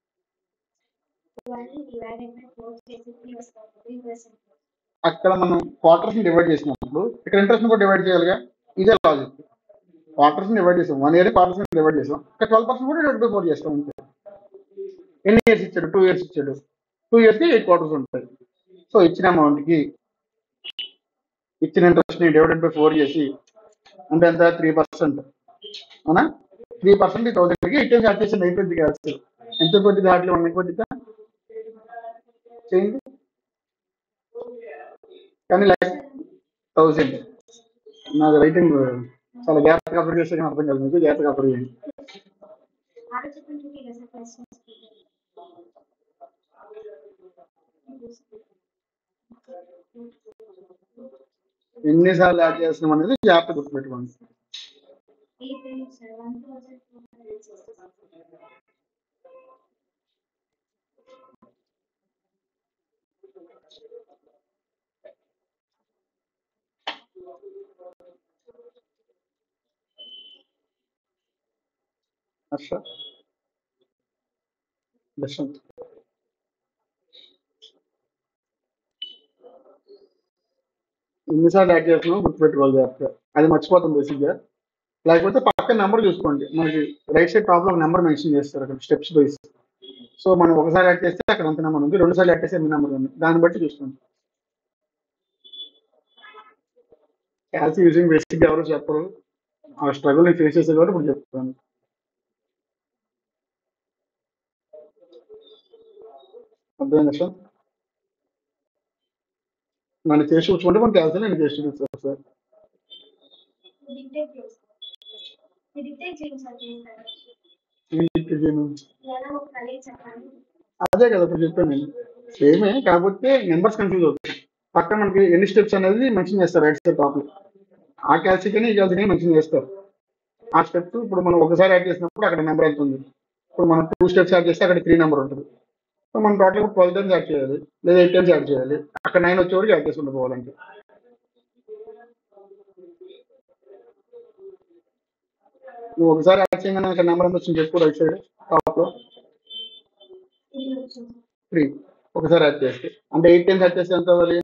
one divided by four చేసి త్రీ వస్తుంది త్రీ పర్సెంట్ అక్కడ మనం క్వార్టర్స్ ని డివైడ్ చేసినప్పుడు ఇక్కడ ఇంట్రెస్ట్ కూడా డివైడ్ చేయాలిగా ఇదే లాజిక్ క్వార్టర్స్ ని డివైడ్ చేసాం వన్ ఇయర్ క్వార్టర్స్ ని డివైడ్ చేసాం ఇక్కడ ట్వెల్వ్ పర్సెంట్ కూడా డివైడ్ బై ఫోర్ చేస్తాం అంతే ఎన్ని ఇయర్స్ ఇచ్చాడు టూ ఇయర్స్ ఇచ్చాడు టూ ఇయర్స్ కి ఎయిట్ క్వార్టర్స్ ఉంటాయి సో ఇచ్చిన అమౌంట్ కి ఇచ్చిన ఇంట్రెస్ట్ ని డివైడెడ్ బై ఫోర్ చేసి అంటే ఎంత త్రీ పర్సెంట్ అవునా త్రీ పర్సెంట్ థౌసండ్ కి ఎయిట్ యాడ్ చేసి అయిపోయింది కాదు ఎంత కొద్ది దాంట్లో వన్ కొద్దిగా చేయండి కానీ లైక్ థౌసండ్ నాకు రైటింగ్ చాలా జాగ్రత్తగా అప్లోడ్ చేస్తే కానీ అర్థం కాదు మీకు జాగ్రత్తగా అప్లోడ్ చేయండి ఆలోచించుకుంటే కదా క్వశ్చన్స్ ఎన్నిసార్లు యాడ్ చేస్తున్నాం అనేది జాగ్రత్త గుర్తుపెట్టుకోండి eight sir one thousand two hundred sixty Harsha Yashwant ఎన్నిసార్లు యాడ్ చేస్తున్నాం గుర్తుపెట్టుకోవాలి జాగ్రత్తగా అది మర్చిపోతాం బేసిక్గా లేకపోతే పక్కన నెంబర్ చూసుకోండి మనకి రైట్ సైడ్ టాప్ లో ఒక నెంబర్ మెన్షన్ చేస్తారు అక్కడ స్టెప్స్ వైస్ సో మనం ఒకసారి యాడ్ చేస్తే అక్కడ ఎంత నెంబర్ ఉంది రెండు సార్లు యాడ్ చేస్తే ఎన్ని నెంబర్ ఉంది దాన్ని బట్టి చూసుకోండి క్యాల్సి యూజింగ్ బేసిక్ ఎవరు చెప్పరు ఆ స్ట్రగుల్ ని ఫేస్ చేసే కాబట్టి ఇప్పుడు చెప్తాను అర్థమైందా సార్ నన్ను చేసి కూర్చుంటే మనం క్యాల్సి నేను చేసి చూపిస్తాను సార్ డిక్టేట్ చేస్తాను డిక్టేట్ చేయండి సార్ చేస్తాను ఏంటి నేను ఎలా ఒక కలిగి చెప్పండి అదే కదా ఇప్పుడు చెప్పాను నేను సేమే కాకపోతే నెంబర్స్ కన్ఫ్యూజ్ అవుతాయి పక్కన మనకి ఎన్ని స్టెప్స్ అనేది మెన్షన్ చేస్తారు రైట్ సైడ్ టాప్ లో ఆ క్యాల్సికని ఈ క్యాల్సికని మెన్షన్ చేస్తారు ఆ స్టెప్స్ ఇప్పుడు మనం ఒకసారి యాడ్ చేసినప్పుడు అక్కడ నెంబర్ ఎంత ఉంది ఇప్పుడు మనం టూ స్టెప్స్ యాడ్ చేస్తే అక్కడ త్రీ నెంబర్ ఉంటుంది సో మనం టోటల్ ట్వెల్వ్ టైమ్స్ యాడ్ చేయాలి లేదా ఎయిట్ టైమ్స్ యాడ్ చేయాలి అక్కడ నైన్ వచ్చే వరకు యాడ్ చేసుకుంటూ పోవాలంటే నువ్వు ఒకసారి యాడ్ చేయగానే అక్కడ నెంబర్ ఎంత వచ్చింది చెప్పు రైట్ సైడ్ టాప్ లో ఇది వచ్చింది త్రీ ఒకసారి యాడ్ చేస్తే అంటే ఎయిట్ టైమ్స్ యాడ్ చేస్తే ఎంత అవ్వాలి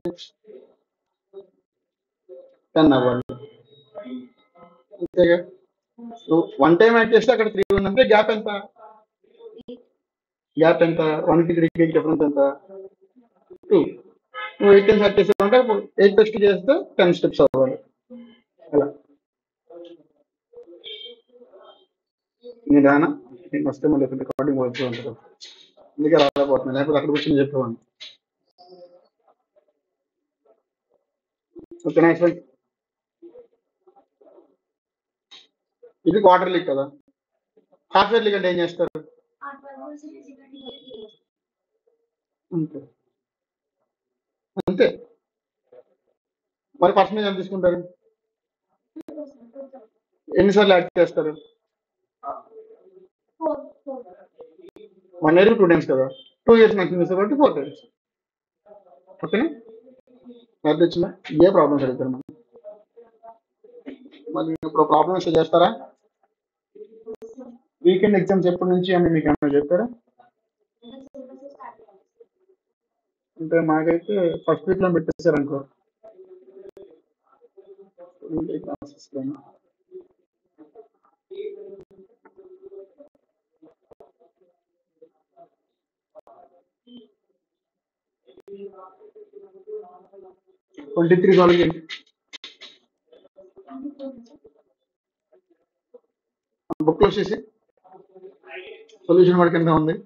టెన్ అవ్వాలి అంతేగా నువ్వు వన్ టైం యాడ్ చేస్తే అక్కడ త్రీ ఉందంటే గ్యాప్ ఎంత గ్యాప్ ఎంత వన్ కి త్రీకి డిఫరెన్స్ ఎంత టూ నువ్వు ఎయిట్ టైమ్స్ యాడ్ చేసావంటే ఎయిట్ ప్లస్ టూ చేస్తే టెన్ స్టెప్స్ అవ్వాలి అలా నేను రానా నేను వస్తే మళ్ళీ రికార్డింగ్ వచ్చు ఉంటుంది అందుకే రాలేకపోతున్నాను లేకపోతే అక్కడ కూర్చొని చెప్పేవాడిని ఓకే నెక్స్ట్ ఇది క్వార్టర్ లీగ్ కదా హాఫ్ ఇయర్ లీగ్ అంటే ఏం చేస్తారు ఆ ట్వెల్వ్ పర్సెంట్ సెకండ్ అంతే అంతే మరి పర్సంటేజ్ ఎంత తీసుకుంటారు ఎన్నిసార్లు యాడ్ చేస్తారు four four one year two times కదా టూ ఇయర్స్ మెన్షన్ చేస్తారు కాబట్టి ఫోర్ టైమ్స్ ఓకేనా అర్థం వచ్చిందా ఏ ప్రాబ్లమ్స్ అడుగుతారు మనం మరి ఇప్పుడు ప్రాబ్లమ్స్ చేస్తారా వీకెండ్ ఎగ్జామ్స్ ఎప్పటి నుంచి అని మీకు ఏమైనా చెప్పారా అంటే మాకైతే ఫస్ట్ వీక్ లో పెట్టేశారు అనుకో క్లాసెస్ ట్వంటీ త్రీ వాళ్ళకి బుక్ వచ్చేసి సొల్యూషన్ వరకు ఎంత ఉంది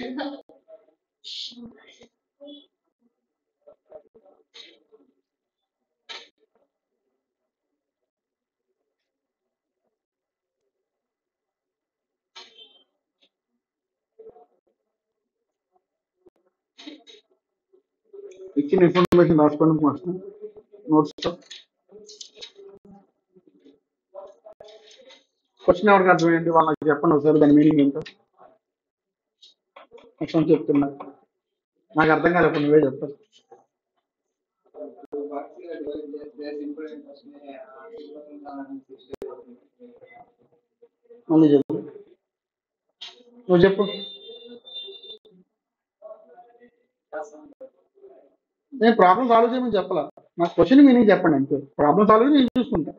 ఇచ్చిన ఇన్ఫర్మేషన్ రాసుకోండి ఫస్ట్ నోట్స్ క్వశ్చన్ ఎవరికి అర్థమైంది వాళ్ళకి చెప్పండి ఒకసారి దాని మీనింగ్ ఏంటో క్వశ్చన్ చెప్తున్నా నాకు అర్థం కాదు ఇప్పుడు నువ్వే చెప్తావు మళ్ళీ చెప్పు నువ్వు చెప్పు నేను ప్రాబ్లం సాల్వ్ చేయమని చెప్పాలా నాకు క్వశ్చన్ మీనింగ్ చెప్పండి అంతే ప్రాబ్లం సాల్వ్ నేను చూసుకుంటా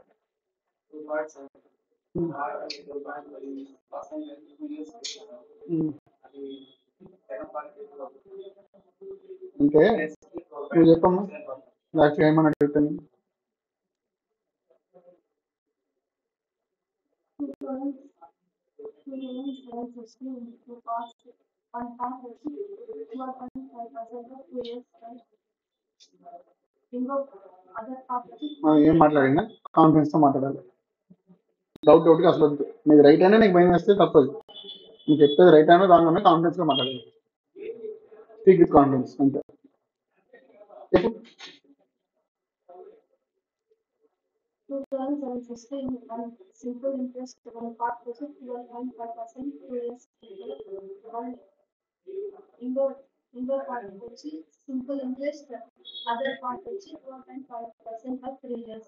ఉమ్. అంతే నువ్వు చెప్పమ్మా నాకు ఏమని అడుగుతాను మనం ఏం మాట్లాడినా కాన్ఫిడెన్స్ తో మాట్లాడాలి డౌట్ డౌట్ గా అసలు వద్దు నీకు రైట్ అయినా నీకు భయం వేస్తే తప్పదు నీకు చెప్పేది రైట్ అయినా రాంగ్ అయినా కాన్ఫిడెన్స్ గా మాట్లాడాలి స్పీక్ విత్ కాన్ఫిడెన్స్ అంతే చెప్పు 2016 one simple interest one part was 12.5% two years one indoor indoor part వచ్చి simple interest other part వచ్చి 12.5% for three years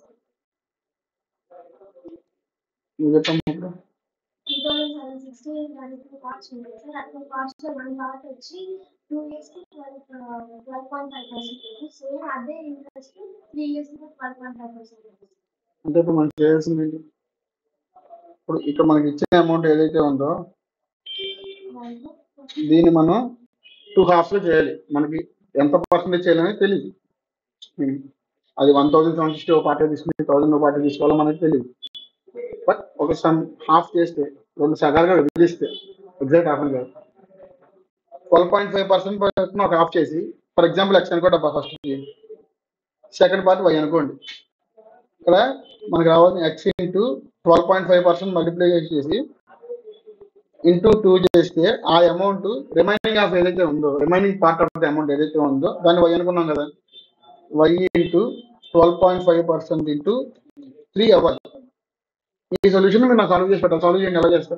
నువ్వు చెప్పమ్మా ఇప్పుడు 2016 దానికి పార్ట్స్ ఉన్నాయి సార్ అట్లా పార్ట్స్ లో వన్ పార్ట్ వచ్చి టూ ఇయర్స్ కి twelve twelve point five percent same అదే ఇంట్రెస్ట్ త్రీ ఇయర్స్ కి ట్వెల్వ్ పాయింట్ ఫైవ్ పర్సెంట్ అంటే ఇప్పుడు మనం చేయాల్సింది ఏంటి ఇప్పుడు ఇక్కడ మనకి ఇచ్చిన అమౌంట్ ఏదైతే ఉందో దాంట్లో దీన్ని మనం టూ హాఫ్స్ లో చేయాలి మనకి ఎంత పర్సెంటేజ్ చేయాలనేది తెలియదు అది వన్ థౌసండ్ సెవెన్ సిక్స్టీ ఒక పార్టీ తీసుకుని థౌసండ్ ఒక పార్టీ తీసుకోవాలో మనకి తెలియదు బట్ ఒక సమ్ హాఫ్ చేస్తే రెండు సగాలుగా విభజిస్తే ఎగ్జాక్ట్ హాఫ్ కాదు ట్వెల్వ్ పాయింట్ ఫైవ్ పర్సెంట్ ఒక హాఫ్ చేసి ఫర్ ఎగ్జాంపుల్ ఎక్స్ అనుకోండి ఫస్ట్ సెకండ్ పార్ట్ వై అనుకోండి ఇక్కడ మనకు రావాల్సిన X into twelve point five percent multiply చేసి ఇంటూ టూ చేస్తే ఆ అమౌంట్ రిమైనింగ్ ఆఫ్ ఏదైతే ఉందో remaining part of the amount ఏదైతే ఉందో దాన్ని వై అనుకున్నాం కదా Y into twelve point five percent into three our ఈ సొల్యూషన్ మీరు నాకు సాల్వ్ చేసి పెట్టాలి సాల్వ్ చేయండి ఎలా చేస్తారు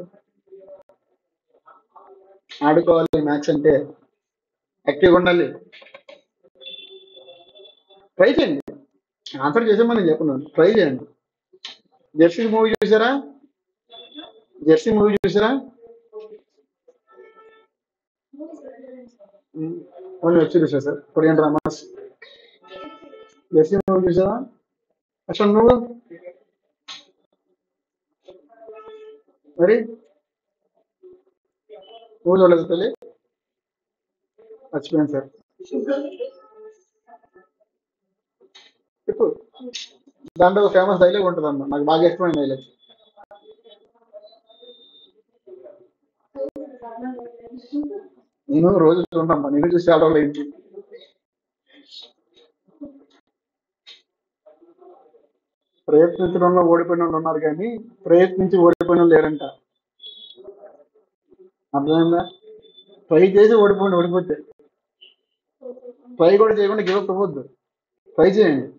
ఆడుకోవాలి మ్యాథ్స్ అంటే యాక్టివ్గా ఉండాలి ట్రై చేయండి ఆన్సర్ చేసామని నేను చెప్పను ట్రై చేయండి జెర్సీ మూవీ చూసారా జెర్సీ మూవీ చూసారా only web series sir Korean dramas Jersey movie చూసారా అసలు నువ్వు మరి నువ్వు చూడలేదు తల్లి మర్చిపోయాను సార్ చెప్పు దాంట్లో ఒక ఫేమస్ డైలాగ్ ఉంటుంది అన్న నాకు బాగా ఇష్టమైన డైలాగ్ నేను రోజు చూడమ్మా నేను చూసి చాలా రోజులు అయింది ప్రయత్నించడంలో ఓడిపోయిన వాళ్ళు ఉన్నారు కానీ ప్రయత్నించి ఓడిపోయిన వాళ్ళు లేరంట అర్థమైందా ట్రై చేసి ఓడిపోండి ఓడిపోతే ట్రై కూడా చేయకుండా గివ్ అప్ ఇవ్వద్దు ట్రై చేయండి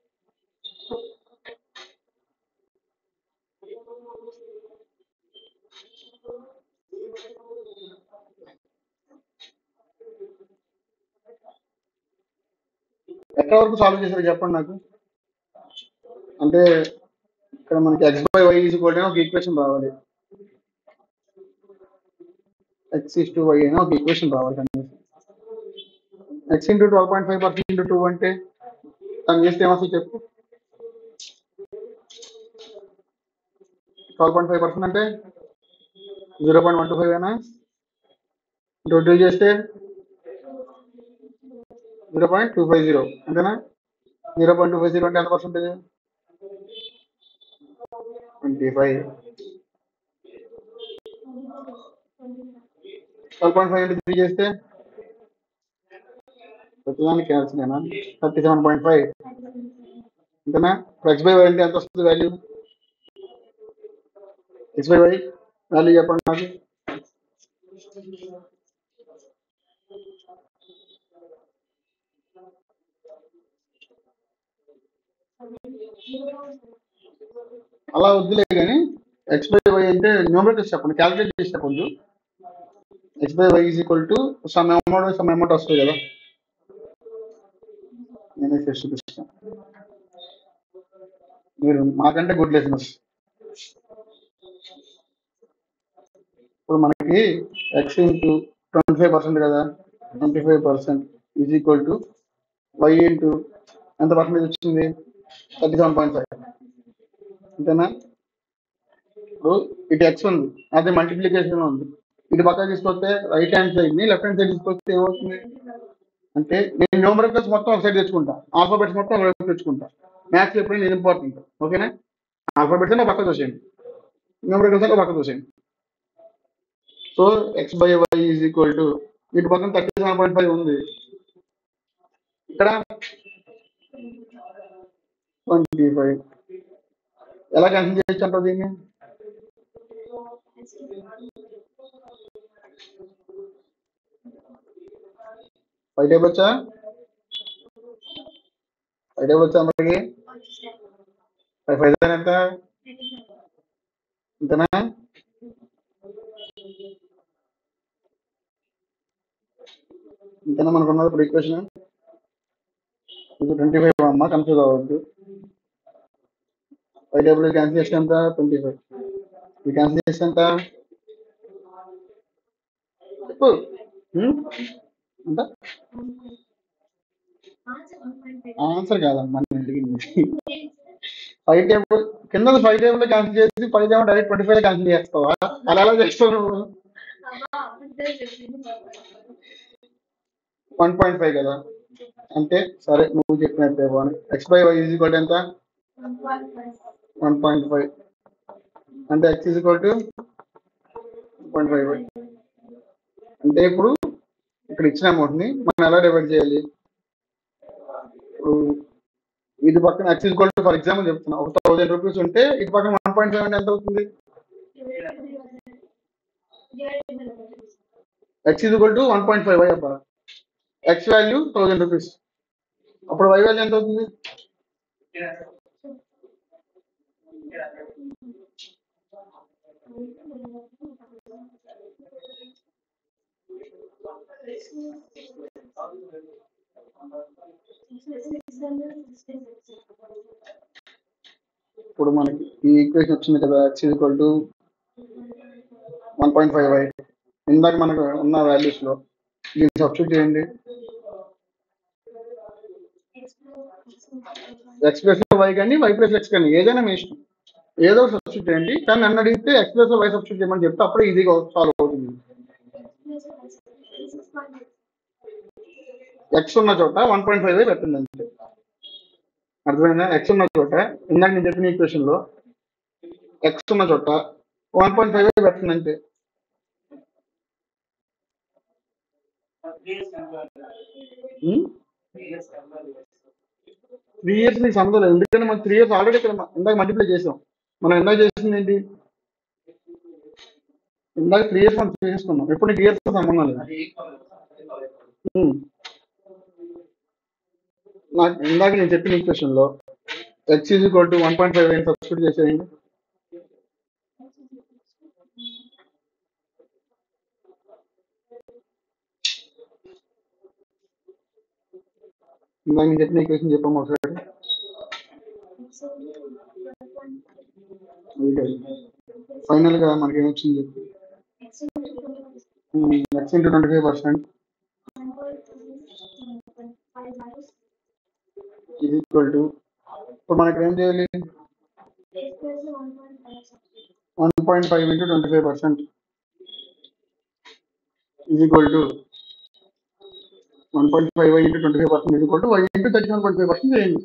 ఎక్కడ వరకు సాల్వ్ చేశారు చెప్పండి నాకు అంటే ఇక్కడ మనకి X by Y is equal ఒక ఈక్వేషన్ రావాలి ఎక్స్ ఇస్ టు వై అయినా ఒక ఈక్వేషన్ రావాలి కనీసం X into twelve point five percent into two అంటే తను చేస్తే ఏమొస్తుంది చెప్పు ట్వెల్వ్ పాయింట్ ఫైవ్ పర్సెంట్ అంటే zero point one two five అయినా ఇంటూ టూ చేస్తే zero point two five zero అంతేనా zero point two five zero అంటే ఎంత percentage twenty five twelve point five into three చేస్తే ప్రతిదానికి క్యాల్సినేనా థర్టీ సెవెన్ పాయింట్ ఫైవ్ అంతేనా ఇప్పుడు ఎక్స్ బై వై అంటే ఎంత వస్తుంది value X by Y value చెప్పండి నాకు అలా వద్దులే కానీ ఎక్స్ బై వై అంటే న్యూమరేటర్స్ చెప్పండి క్యాలిక్యులేట్ చేసి చెప్పండి X by Y is equal to sum amount sum amount వస్తుంది కదా నేనే చేసి చూపిస్తాను మీరు మాకంటే గుడ్ లెసనర్స్ ఇప్పుడు మనకి X into twenty five percent కదా twenty five percent is equal to Y into ఎంత పర్సెంటేజ్ వచ్చింది థర్టీ సెవెన్ పాయింట్ ఫైవ్ అంతేనా ఇప్పుడు ఇటు ఎక్స్ ఉంది అదే మల్టిప్లికేషన్ ఉంది ఇటు పక్కన తీసుకొస్తే రైట్ హ్యాండ్ సైడ్ ని లెఫ్ట్ హ్యాండ్ సైడ్ తీసుకొస్తే ఏమవుతుంది అంటే నేను న్యూమరికల్స్ మొత్తం ఒక సైడ్ తెచ్చుకుంటా ఆల్ఫాబెట్స్ మొత్తం ఒక వైపు తెచ్చుకుంటా మ్యాథ్స్ ఎప్పుడైనా ఇది ఇంపార్టెంట్ ఓకేనా ఆల్ఫాబెట్స్ ఒక పక్క చూసేయండి న్యూమరికల్స్ ఒక పక్క చూసేయండి so X by Y is equal to ఇటు పక్కన థర్టీ సెవెన్ పాయింట్ ఫైవ్ ఉంది ఇక్కడ ట్వంటీ ఫైవ్ ఎలా క్యాన్సిల్ చేయొచ్చు అంటారు దీన్ని ఫైవ్ టేబుల్ వచ్చా ఫైవ్ టేబుల్ వచ్చా మనకి ఫైవ్ ఫైవ్ సెవెన్ ఎంత ఇంతనా ఇంతనా మనకు ఉన్నది ఇప్పుడు ఈక్వేషన్ ఇది ట్వంటీ ఫైవ్ అమ్మ కన్ఫ్యూజ్ అవ్వద్దు ఫైవ్ టేబుల్ క్యాన్సిల్ చేస్తే ఎంత ట్వంటీ ఫైవ్ ఇది క్యాన్సిల్ చేస్తే ఎంత చెప్పు హ్మ్? ఎంత ఆన్సర్ కాదమ్మా నేను అడిగింది ఫైవ్ టేబుల్ కింద ఫైవ్ టేబుల్ క్యాన్సిల్ చేసి five table direct twenty five cancel చేస్తావా అలా ఎలా చేస్తావు నువ్వు వన్ పాయింట్ ఫైవ్ కదా అంటే సరే నువ్వు చెప్పినట్టే బాగుంది X by Y is equal ఎంత one point five one point five అంటే X is equal to point five why అంటే ఇప్పుడు ఇక్కడ ఇచ్చిన అమౌంట్ని మనం ఎలా డివైడ్ చేయాలి ఇప్పుడు ఇది పక్కన X is to for example చెప్తున్నా ఒక థౌసండ్ రూపీస్ ఉంటే ఇది పక్కన వన్ పాయింట్ ఫైవ్ అంటే ఎంత అవుతుంది X is to one point five Y అబ్బా ఎక్స్ వాల్యూ థౌసండ్ రూపీస్ అప్పుడు వై వాల్యూ ఎంత అవుతుంది ఇప్పుడు మనకి ఈ ఈక్వేషన్ వచ్చింది కదా X is equal to one point five Y ఇందాక మనకు ఉన్న వాల్యూస్ లో దీన్ని సబ్స్టిట్యూట్ చేయండి ఎక్స్ ప్లస్ వై కానీ వై ప్లస్ ఎక్స్ కానీ ఏదైనా మీ ఇష్టం ఏదో సబ్స్టిట్యూట్ చేయండి కానీ నన్ను అడిగితే ఎక్స్ ప్లస్ వై సబ్స్టిట్యూట్ చేయమని చెప్తే అప్పుడే ఈజీగా సాల్వ్ అవుతుంది ఎక్స్ ఉన్న చోట వన్ పాయింట్ ఫైవ్ పెట్టండి అంతే అర్థమైందా ఎక్స్ ఉన్న చోట ఇందాక నేను చెప్పిన ఈక్వేషన్ లో ఎక్స్ ఉన్న చోట వన్ పాయింట్ ఫైవ్ పెట్టండి అంతే త్రీ ఇయర్స్ నీకు సంబంధం లేదు ఎందుకంటే మనం త్రీ ఇయర్స్ ఆల్రెడీ ఇక్కడ మ- ఇందాక మల్టిప్లై చేసాం మనం ఇందాక చేసింది ఏంటి ఇందాక త్రీ ఇయర్స్ మనం చేసుకున్నాం ఎప్పుడు నీకు ఇయర్స్ సంబంధం లేదు ఉమ్. నాకు ఇందాక నేను చెప్పిన ఈక్వేషన్ లో X is equal to one point five అని సబ్స్టిట్యూట్ చేసేయండి ఇందాక నేను చెప్పిన ఈక్వేషన్ చెప్పాము ఒకసారి ఫైనల్ గా మనకి ఏమొచ్చింది చెప్పు X into twenty five percent is equal to ఇప్పుడు మనకి ఏం చేయాలి one point five into twenty five percent is equal to one point five Y into twenty five percent is equal to Y into thirty one point five percent చేయండి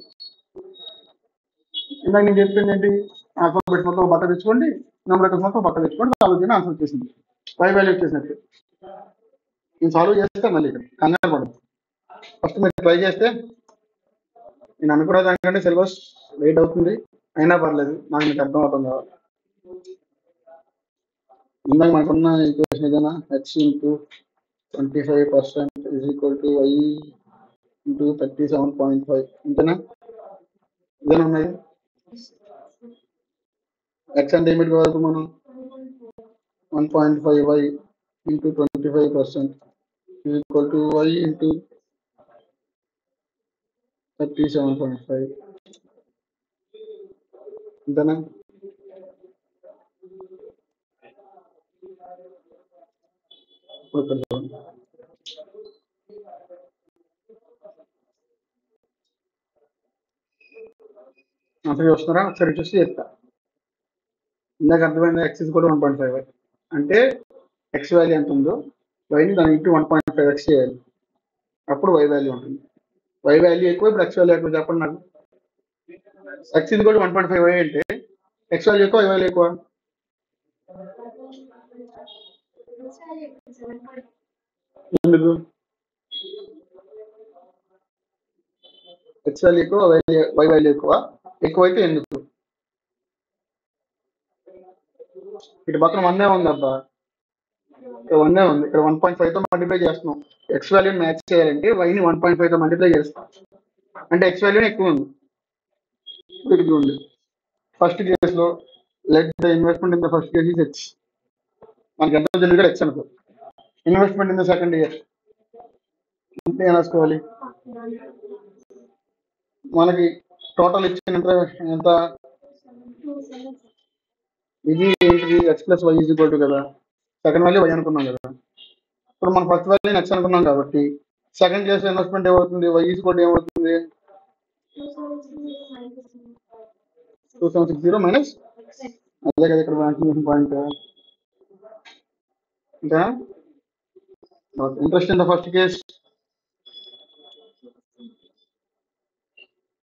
ఇందాక నేను చెప్పింది ఏంటి alphabets మొత్తం ఒక బట్ట తెచ్చుకోండి నెంబర్ లెక్కస్ మొత్తం ఒక బట్ట తెచ్చుకోండి సాల్వ్ చేయని ఆన్సర్ వచ్చేసింది వై వాల్యూ వచ్చేసినట్టు నేను సాల్వ్ చేస్తాను మళ్ళీ ఇక్కడ కంగారు పడదు ఫస్ట్ మీరు ట్రై చేస్తే నేను అనుకున్న దానికంటే సిలబస్ లేట్ అవుతుంది అయినా పర్లేదు నాకు మీకు అర్థం అవుతుంది కావాలి ఇందాక మనకున్న ఈక్వేషన్ ఏదైనా H into twenty five percent is equal to Y into thirty seven point five ఇంతేనా ఇదేనా ఉన్నది ఎక్స్ అంటే ఏమిటి కావాలి మనం one point five Y into twenty five percent is equal to Y into thirty seven point five ఇంతేనా ఇప్పుడు ఇక్కడ చూడండి. ఆన్సర్ చూస్తున్నారా ఒకసారి చూసి చెప్తా ఇందాక అర్థమైంది ఎక్స్ కూడా వన్ పాయింట్ ఫైవ్ అంటే ఎక్స్ వాల్యూ ఎంత ఉందో వైని దాని into one point five x చేయాలి అప్పుడు వై వాల్యూ ఉంటుంది వై వాల్యూ ఎక్కువ ఇప్పుడు ఎక్స్ వాల్యూ ఎక్కువ చెప్పండి నాకు ఎక్స్ ఇది కూడా వన్ పాయింట్ ఫైవ్ వై అంటే ఎక్స్ వాల్యూ ఎక్కువ వై వాల్యూ ఎక్కువ ఎందుకు ఎక్స్ వాల్యూ ఎక్కువ వై వాల్యూ ఎక్కువ ఎక్కువైతే ఎందుకు ఇటు పక్కన వన్ ఉంది అబ్బా ఇక్కడ వన్ ఉంది ఇక్కడ వన్ పాయింట్ ఫైవ్ తో మల్టిప్లై చేస్తున్నాం ఎక్స్ వాల్యూని మ్యాచ్ చేయాలంటే వైని వన్ పాయింట్ ఫైవ్ తో మల్టిప్లై చేస్తాం అంటే ఎక్స్ వాల్యూ ఎక్కువ ఉంది ఇక్కడికి ఉంది ఫస్ట్ కేసులో let the investment in the first case is h మనకి ఎంత తెలియదు ఎక్స్ అనుకో investment in the second year అంటే ఏం రాసుకోవాలి మనకి టోటల్ ఇచ్చిన interest ఎంత ఇది ఏంటిది x plus y is equal to కదా సెకండ్ వాల్యూ వై అనుకున్నాం కదా ఇప్పుడు మనం ఫస్ట్ వాల్యూ ఎక్స్ అనుకున్నాం కాబట్టి సెకండ్ కేసు ఇన్వెస్ట్మెంట్ ఏమవుతుంది వై ఈజ్ ఈక్వల్ ఏమవుతుంది two seven six zero minus అదే కదా ఇక్కడ మ్యాక్సిమం పాయింట్ ఇంకా interest in the first case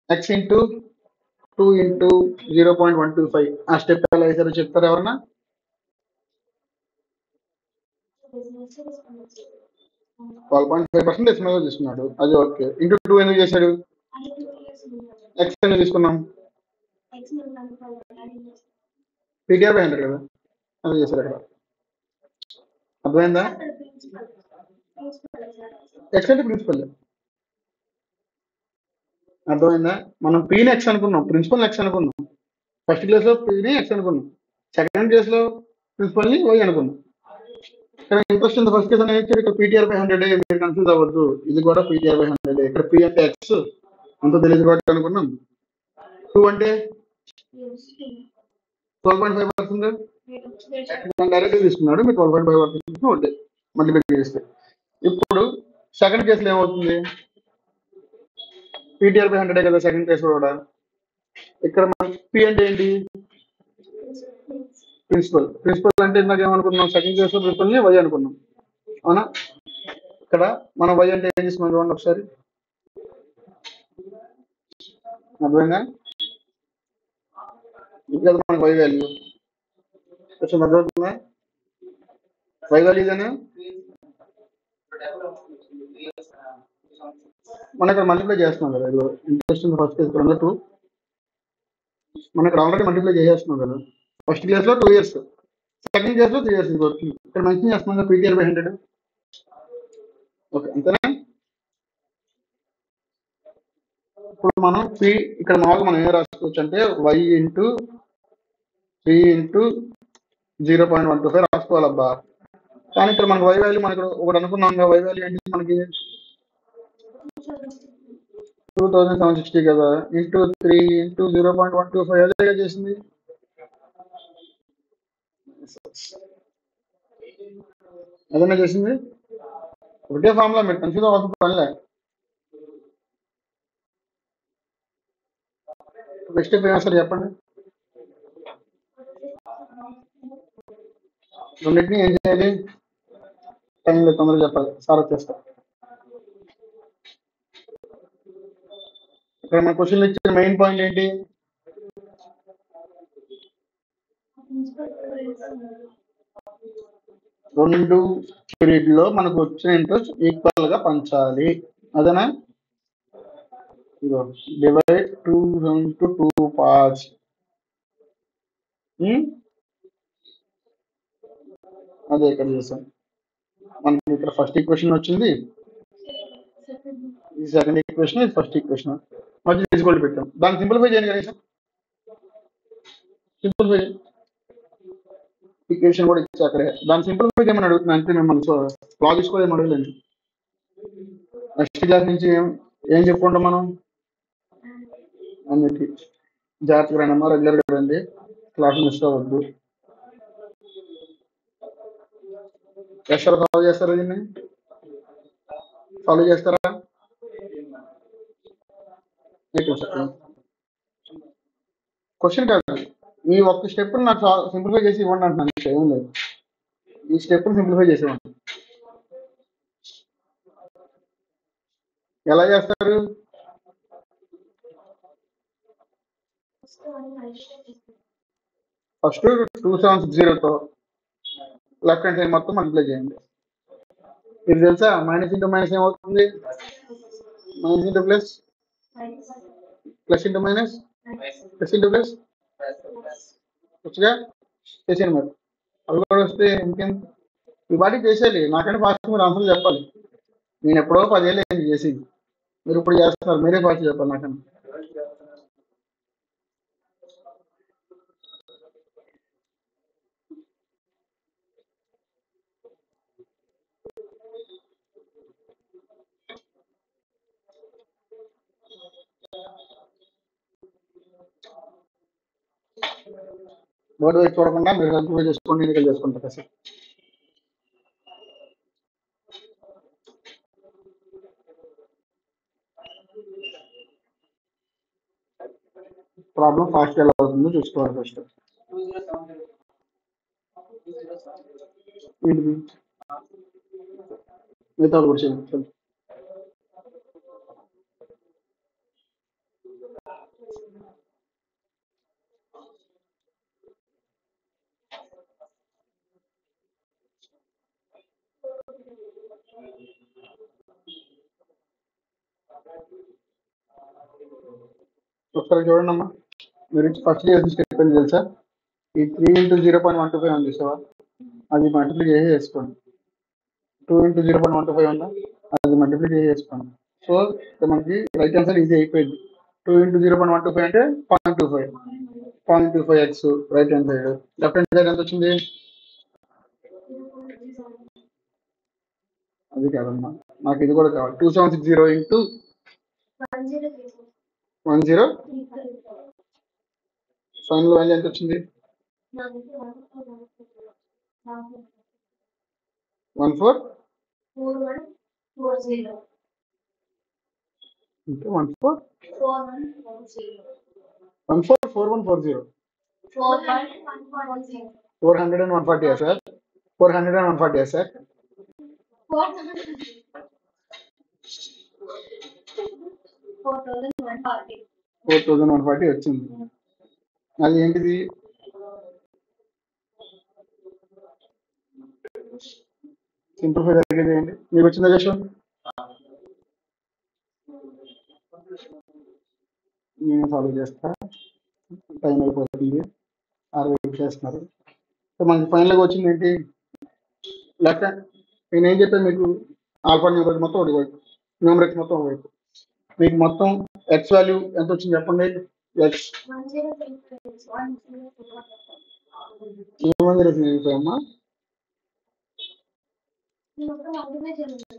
x into two into zero point one two five ఆ స్టెప్ ఎలా వేసారో చెప్తారా ఎవరన్నా twelve point five percent decimal తీసుకున్నాడు అది ఓకే ఇంటూ టూ ఎందుకు చేశాడు ఎక్స్ ఎందుకు తీసుకున్నాం పీటీఆర్ హండ్రెడ్ కదా అది చేశారు అక్కడ అర్థమైందా ఎక్స్ అంటే ప్రిన్సిపల్ అర్థమైందా మనం పీని ఎక్స్ అనుకున్నాం ప్రిన్సిపల్ ఎక్స్ అనుకున్నాం ఫస్ట్ క్లాస్ లో పీని ఎక్స్ అనుకున్నాం సెకండ్ క్లాస్ లో ప్రిన్సిపల్ ని వై అనుకున్నాం ఇక్కడ ఇంట్రెస్ట్ ఉంది ఫస్ట్ కేసు అనేది ఇచ్చారు ఇక్కడ పీటీఆర్ బై హండ్రెడ్ మీరు కన్ఫ్యూజ్ అవ్వద్దు ఇది కూడా పీటీఆర్ బై హండ్రెడ్ ఇక్కడ పీ అంటే ఎక్స్ అంత తెలియదు కాబట్టి అనుకున్నాం టూ అంటే twelve point five percent direct తీసుకున్నాడు మీరు ట్వెల్వ్ పాయింట్ ఫైవ్ పర్సెంట్ తీసుకుని ఒకటి మల్టిప్లై చేస్తే ఇప్పుడు సెకండ్ కేసులో ఏమవుతుంది పీటీఆర్ బై హండ్రెడ్ కదా సెకండ్ కేసు కూడా ఇక్కడ మన పి అంటే ఏంటి ప్రిన్సిపల్ ప్రిన్సిపల్ అంటే ఇందాక ఏమనుకున్నాం సెకండ్ కేసులో ప్రిన్సిపల్ ని వై అనుకున్నాం అవునా ఇక్కడ మనం వై అంటే ఏం తీసుకున్నాం చూడండి ఒకసారి అర్థమైందా ఇది కదా మనకు వై వాల్యూ కొంచెం అర్థమవుతుందా వై వాల్యూ ఇదేనా మనం ఇక్కడ మల్టిప్లై చేస్తున్నాం కదా ఇది ఇంట్రెస్ట్ ఫస్ట్ కేసు ఇక్కడ టూ మనం ఇక్కడ ఆల్రెడీ మల్టిప్లై చేసేస్తున్నాం కదా ఫస్ట్ క్లాస్ లో టూ ఇయర్స్ సెకండ్ క్లాస్ లో త్రీ ఇయర్స్ ఇంకొచ్చింది ఇక్కడ మెన్షన్ చేస్తున్నాం కదా పీటీఆర్ బై హండ్రెడ్ ఓకే అంతేనా ఇప్పుడు మనం పి ఇక్కడ మామూలుగా మనం ఏం రాసుకోవచ్చు అంటే y into three into zero point one two five రాసుకోవాలబ్బా కానీ ఇక్కడ మనకు వై వాల్యూ మనకు ఒకటి అనుకున్నాం వై వాల్యూ ఏంటి మనకి టూ థౌజండ్ సెవెన్ సిక్స్టీ కదా into three into zero point one two five అదే చేసింది అదన్నా చేసింది ఒకటే ఫార్ములా మీరు కన్ఫ్యూజ్ అవ్వాల్సిన పనిలే నెక్స్ట్ ఆన్సర్ చెప్పండి రెండింటిని ఏం చేయాలి టైం లేదు తొందరగా చెప్పాలి సార్ వచ్చేస్తా ఇక్కడ మన క్వశ్చన్ ఇచ్చిన మెయిన్ పాయింట్ ఏంటి రెండు పీరియడ్ లో మనకు వచ్చిన ఇంట్రెస్ట్ ఈక్వల్ గా పంచాలి అదేనా ఇదిగో divide two into two parts అదే ఇక్కడ చేసాం మనకి ఇక్కడ ఫస్ట్ ఈక్వేషన్ వచ్చింది ఈ సెకండ్ ఈక్వేషన్ ఇది ఫస్ట్ ఈక్వేషన్ మధ్య డిజికల్ పెట్టాం దాన్ని సింప్లిఫై చేయండి కనీసం సింప్లిఫై ఈక్వేషన్ కూడా ఇచ్చి అక్కడే దాన్ని సింప్లిఫై చేయమని అడుగుతున్నాను అంతే మిమ్మల్ని సో లాగ్ తీసుకోలేమని అడగలేదు నెక్స్ట్ క్లాస్ నుంచి ఏం ఏం చెప్పుకుంటాం మనం అన్నిటి జాగ్రత్తగా రండి అమ్మా రెగ్యులర్గా రండి క్లాస్ మిస్ అవ్వద్దు ఎక్కడ ఫాలో చేస్తారా దీన్ని ఫాలో చేస్తారా క్వశ్చన్ కాదు ఈ ఒక్క స్టెప్ నాకు సింప్లిఫై చేసి ఇవ్వండి అంటున్నాను ఇంకా ఏం లేదు ఈ స్టెప్ సింప్లిఫై చేసి ఇవ్వండి ఎలా చేస్తారు ఫస్ట్ టూ సెవెన్ సిక్స్ జీరోతో లెఫ్ట్ హ్యాండ్ సైడ్ మొత్తం మల్టిప్లై చేయండి ఇది తెలుసా మైనస్ ఇంటూ మైనస్ ఏమవుతుంది minus into plus plus into minus plus into plus వచ్చుగా చేసాను మరి అవి కూడా వస్తే ఇంకేం ఈ వాటికి చేసేయాలి నాకంటే ఫాస్ట్ మీరు ఆన్సర్ చెప్పాలి నేను ఎప్పుడో పదేళ్ళు అయింది చేసి మీరు ఇప్పుడు చేస్తున్నారు మీరే ఫాస్ట్ చెప్పాలి నాకన్నా బోర్డు వైపు చూడకుండా మీరు కన్ఫ్యూజ్ చేసుకోండి ఎన్నికలు చేసుకుంటారు సార్ ప్రాబ్లం ఫాస్ట్ ఎలా అవుతుందో చూసుకోవాలి ఫస్ట్ ఏంటిది మిగతా వాళ్ళు కూడా చేయండి ఒకసారి చూడండి అమ్మా మీరు ఫస్ట్ చేసిన స్టెప్ ఏంటి తెలుసా ఈ three into zero point one two five ఉంది చూసావా అది మల్టిప్లై చేసి వేసుకోండి two into zero point one two five ఉందా అది మల్టిప్లై చేసి వేసుకోండి సో మనకి రైట్ ఆన్సర్ ఈజీ అయిపోయింది two into zero point one two five అంటే point two five point two five x right hand side left hand side ఎంత వచ్చింది అది కాదమ్మా నాకు ఇది కూడా కావాలి two seven six zero into one zero three four one zero three five final value ఎంత వచ్చింది నాకు one four one four one four four one four zero అంటే one four four one four zero one four four one four zero four one one four zero four hundred and one forty sir four hundred and one forty sir four four thousand one forty four thousand one forty వచ్చింది అది ఏంటిది simplify జరిగేది ఏంటి మీకు వచ్చిందా యశ్వం నేను solve చేస్తా time అయిపోతుంది ఆరు వెయిట్ చేస్తున్నారు సో మనకి ఫైనల్గా వచ్చింది ఏంటి లెఫ్ట్ హ్యాండ్ నేను ఏం చెప్పాను మీకు ఆల్ఫా న్యూమరేట్ మొత్తం ఒక వైపు న్యూమరేట్ మొత్తం ఒక వైపు మీకు మొత్తం ఎక్స్ వాల్యూ ఎంత వచ్చింది చెప్పండి x one zero three five one zero three ఏమైంది రేపు అమ్మా మొత్తం అందులో జరుగుతుంది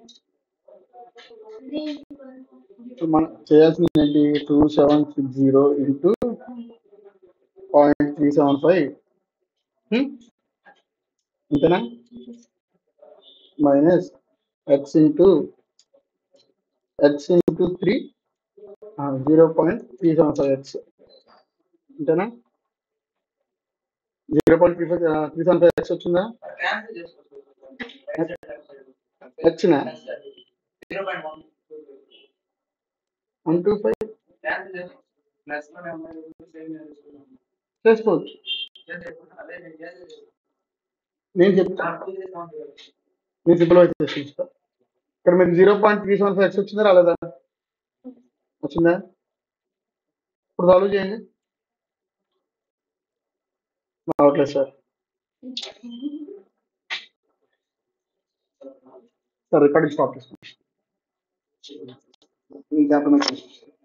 త్రీ సో మనం చేయాల్సింది ఏంటి two seven six zero into point three seven five అంతేనా minus x into x into three zero point three seven five x అంతేనా zero point three five three seven five x వచ్చిందా వచ్చినా one two five చేసుకోవచ్చు నేను చెప్తా నేను simple అయితే చూస్తా ఇక్కడ మీకు zero point three seven five x వచ్చిందా రాలేదా వచ్చిందా ఇప్పుడు సాల్వ్ చేయండి రావట్లేదు సార్ సార్ రికార్డింగ్ స్టాప్ చేసుకోండి ఇంకా అర్థమైంది.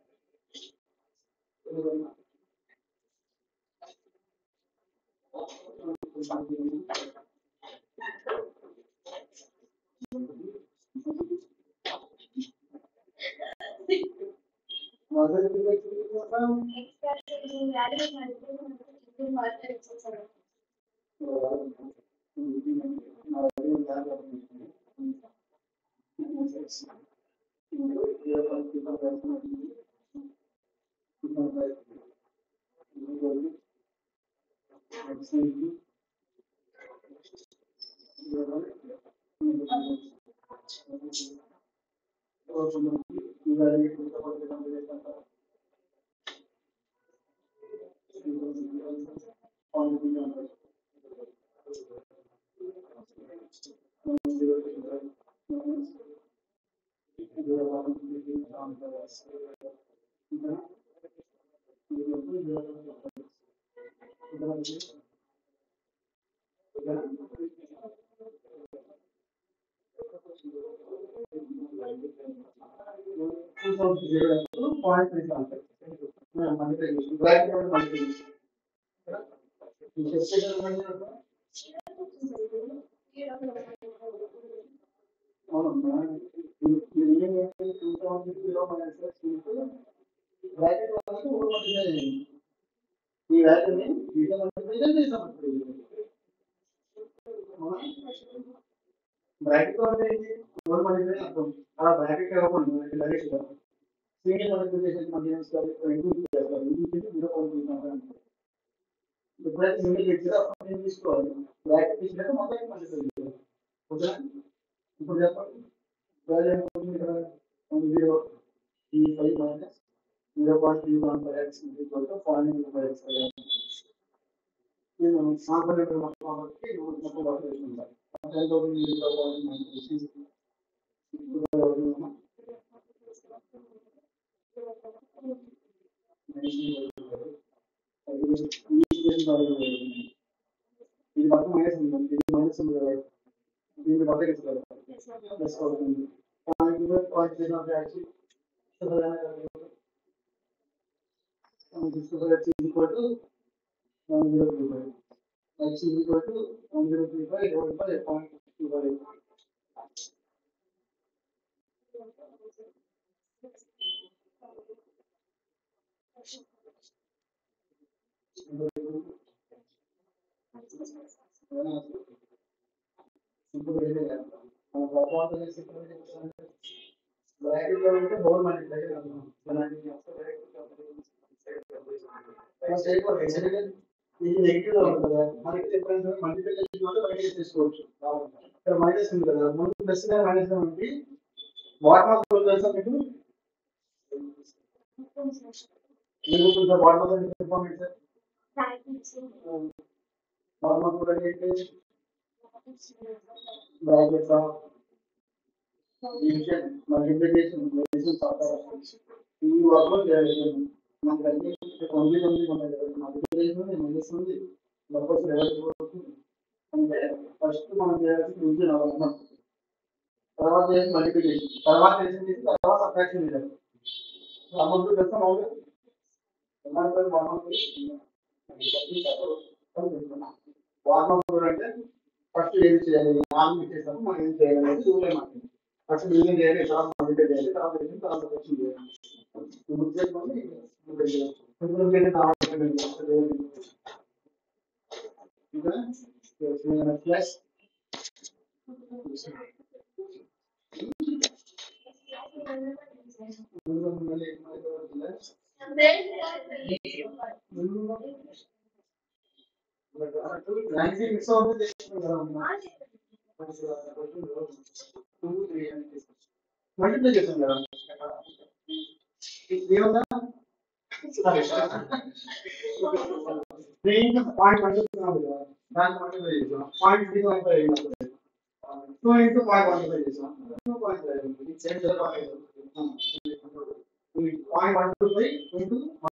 ఈ వాల్యూని దీంట్లో మల్టిప్లికేషన్ చేసాం బ్రాకెట్ అంటే ఏంటి ఫోర్ మల్టిప్లికేషన్ అర్థం అలా బ్రాకెట్ కాకుండా డైరెక్ట్ సింగిల్ మల్టిప్లికేషన్ మనం ఏం చేస్తారు ఇంటూ చేస్తారు ఇంటూ చేసి జీరో పాయింట్ తీసుకుంటాం ఎప్పుడైతే సింగిల్ ఇచ్చారో అప్పుడు ఏం తీసుకోవాలి బ్రాకెట్ తీసినాక మొత్తం మల్టిప్లై చేయాలి ఓకేనా ఇప్పుడు చెప్పండి వాల్యూ ఎంత అవుతుంది ఇక్కడ వన్ జీరో ఈ five minus zero point three one five x equal to point five x నేను కాంపొనెంట్ మొత్తం కాబట్టి మొత్తం వర్క్ చేసుకుంటాను ఎంత అవుతుంది జీరో పాయింట్ నైన్ ఇది పక్క మైనస్ ఉంది ఇది మైనస్ ఉంది కదా దీనికి పక్క ఇస్తారు ప్లస్ అవుతుంది point point zero fax equal to one zero three five x equal to one zero three five ఇరవై ఫైవ్ పాయింట్ టూ ఫైవ్ బ్రాకెట్లో ఉంటే బౌల్ మల్టిప్లై ఇది నెగిటివ్ లో ఉంటుంది కదా మనకి డిఫరెన్స్ మల్టిప్లికేషన్ వల్ల బయటకి తీసుకోవచ్చు ఇక్కడ మైనస్ ఉంది కదా ముందు ప్లస్ గా మైనస్ గా ఉంది బాటమ్ ఆఫ్ తెలుసా మీకు మీకు sir bottom of information sir bottom of కూడా ఏంటి brackets of division multiplication division ఈ వర్క్లో చేయాలి మనకి అన్ని తొమ్మిది తొమ్మిది ఉన్నాయి కదా మల్టిప్లికేషన్ ఉంది మైనస్ ఉంది వర్కర్స్ ఎవరికి అంటే ఫస్ట్ మనం చేయాల్సి డివిజన్ అవ్వడం తర్వాత చేసి మల్టిప్లికేషన్ తర్వాత చేసి తర్వాత సబ్ట్రాక్షన్ చేయాలి అమౌంట్ తెస్తాం అవును వార్మప్ అంటే ఫస్ట్ ఏం చేయాలి నాలుగు చేసాము మనం ఏం చేయాలి అనేది చూడలేమంటే ఫస్ట్ బిల్డింగ్ చేయాలి తర్వాత మల్టిప్లై చేయాలి తర్వాత చేసి తర్వాత క్వశ్చన్ చేయాలి ఇప్పుడు చేసుకోండి ఇప్పుడు చేయాలి. ఇప్పుడు చేసి తర్వాత చేయాలి. ఇంకా ప్లస్ ర్యాంకింగ్ మిక్స్ అవుతుంది మల్టిప్లై చేసాం కదా ఏమన్నా త్రీ ఇంటూ పాయింట్ వన్ చెప్తున్నాం కదా దాన్ని మల్టిప్లై చేసాం point three point five two into point multiply చేసాం two point five point one two five into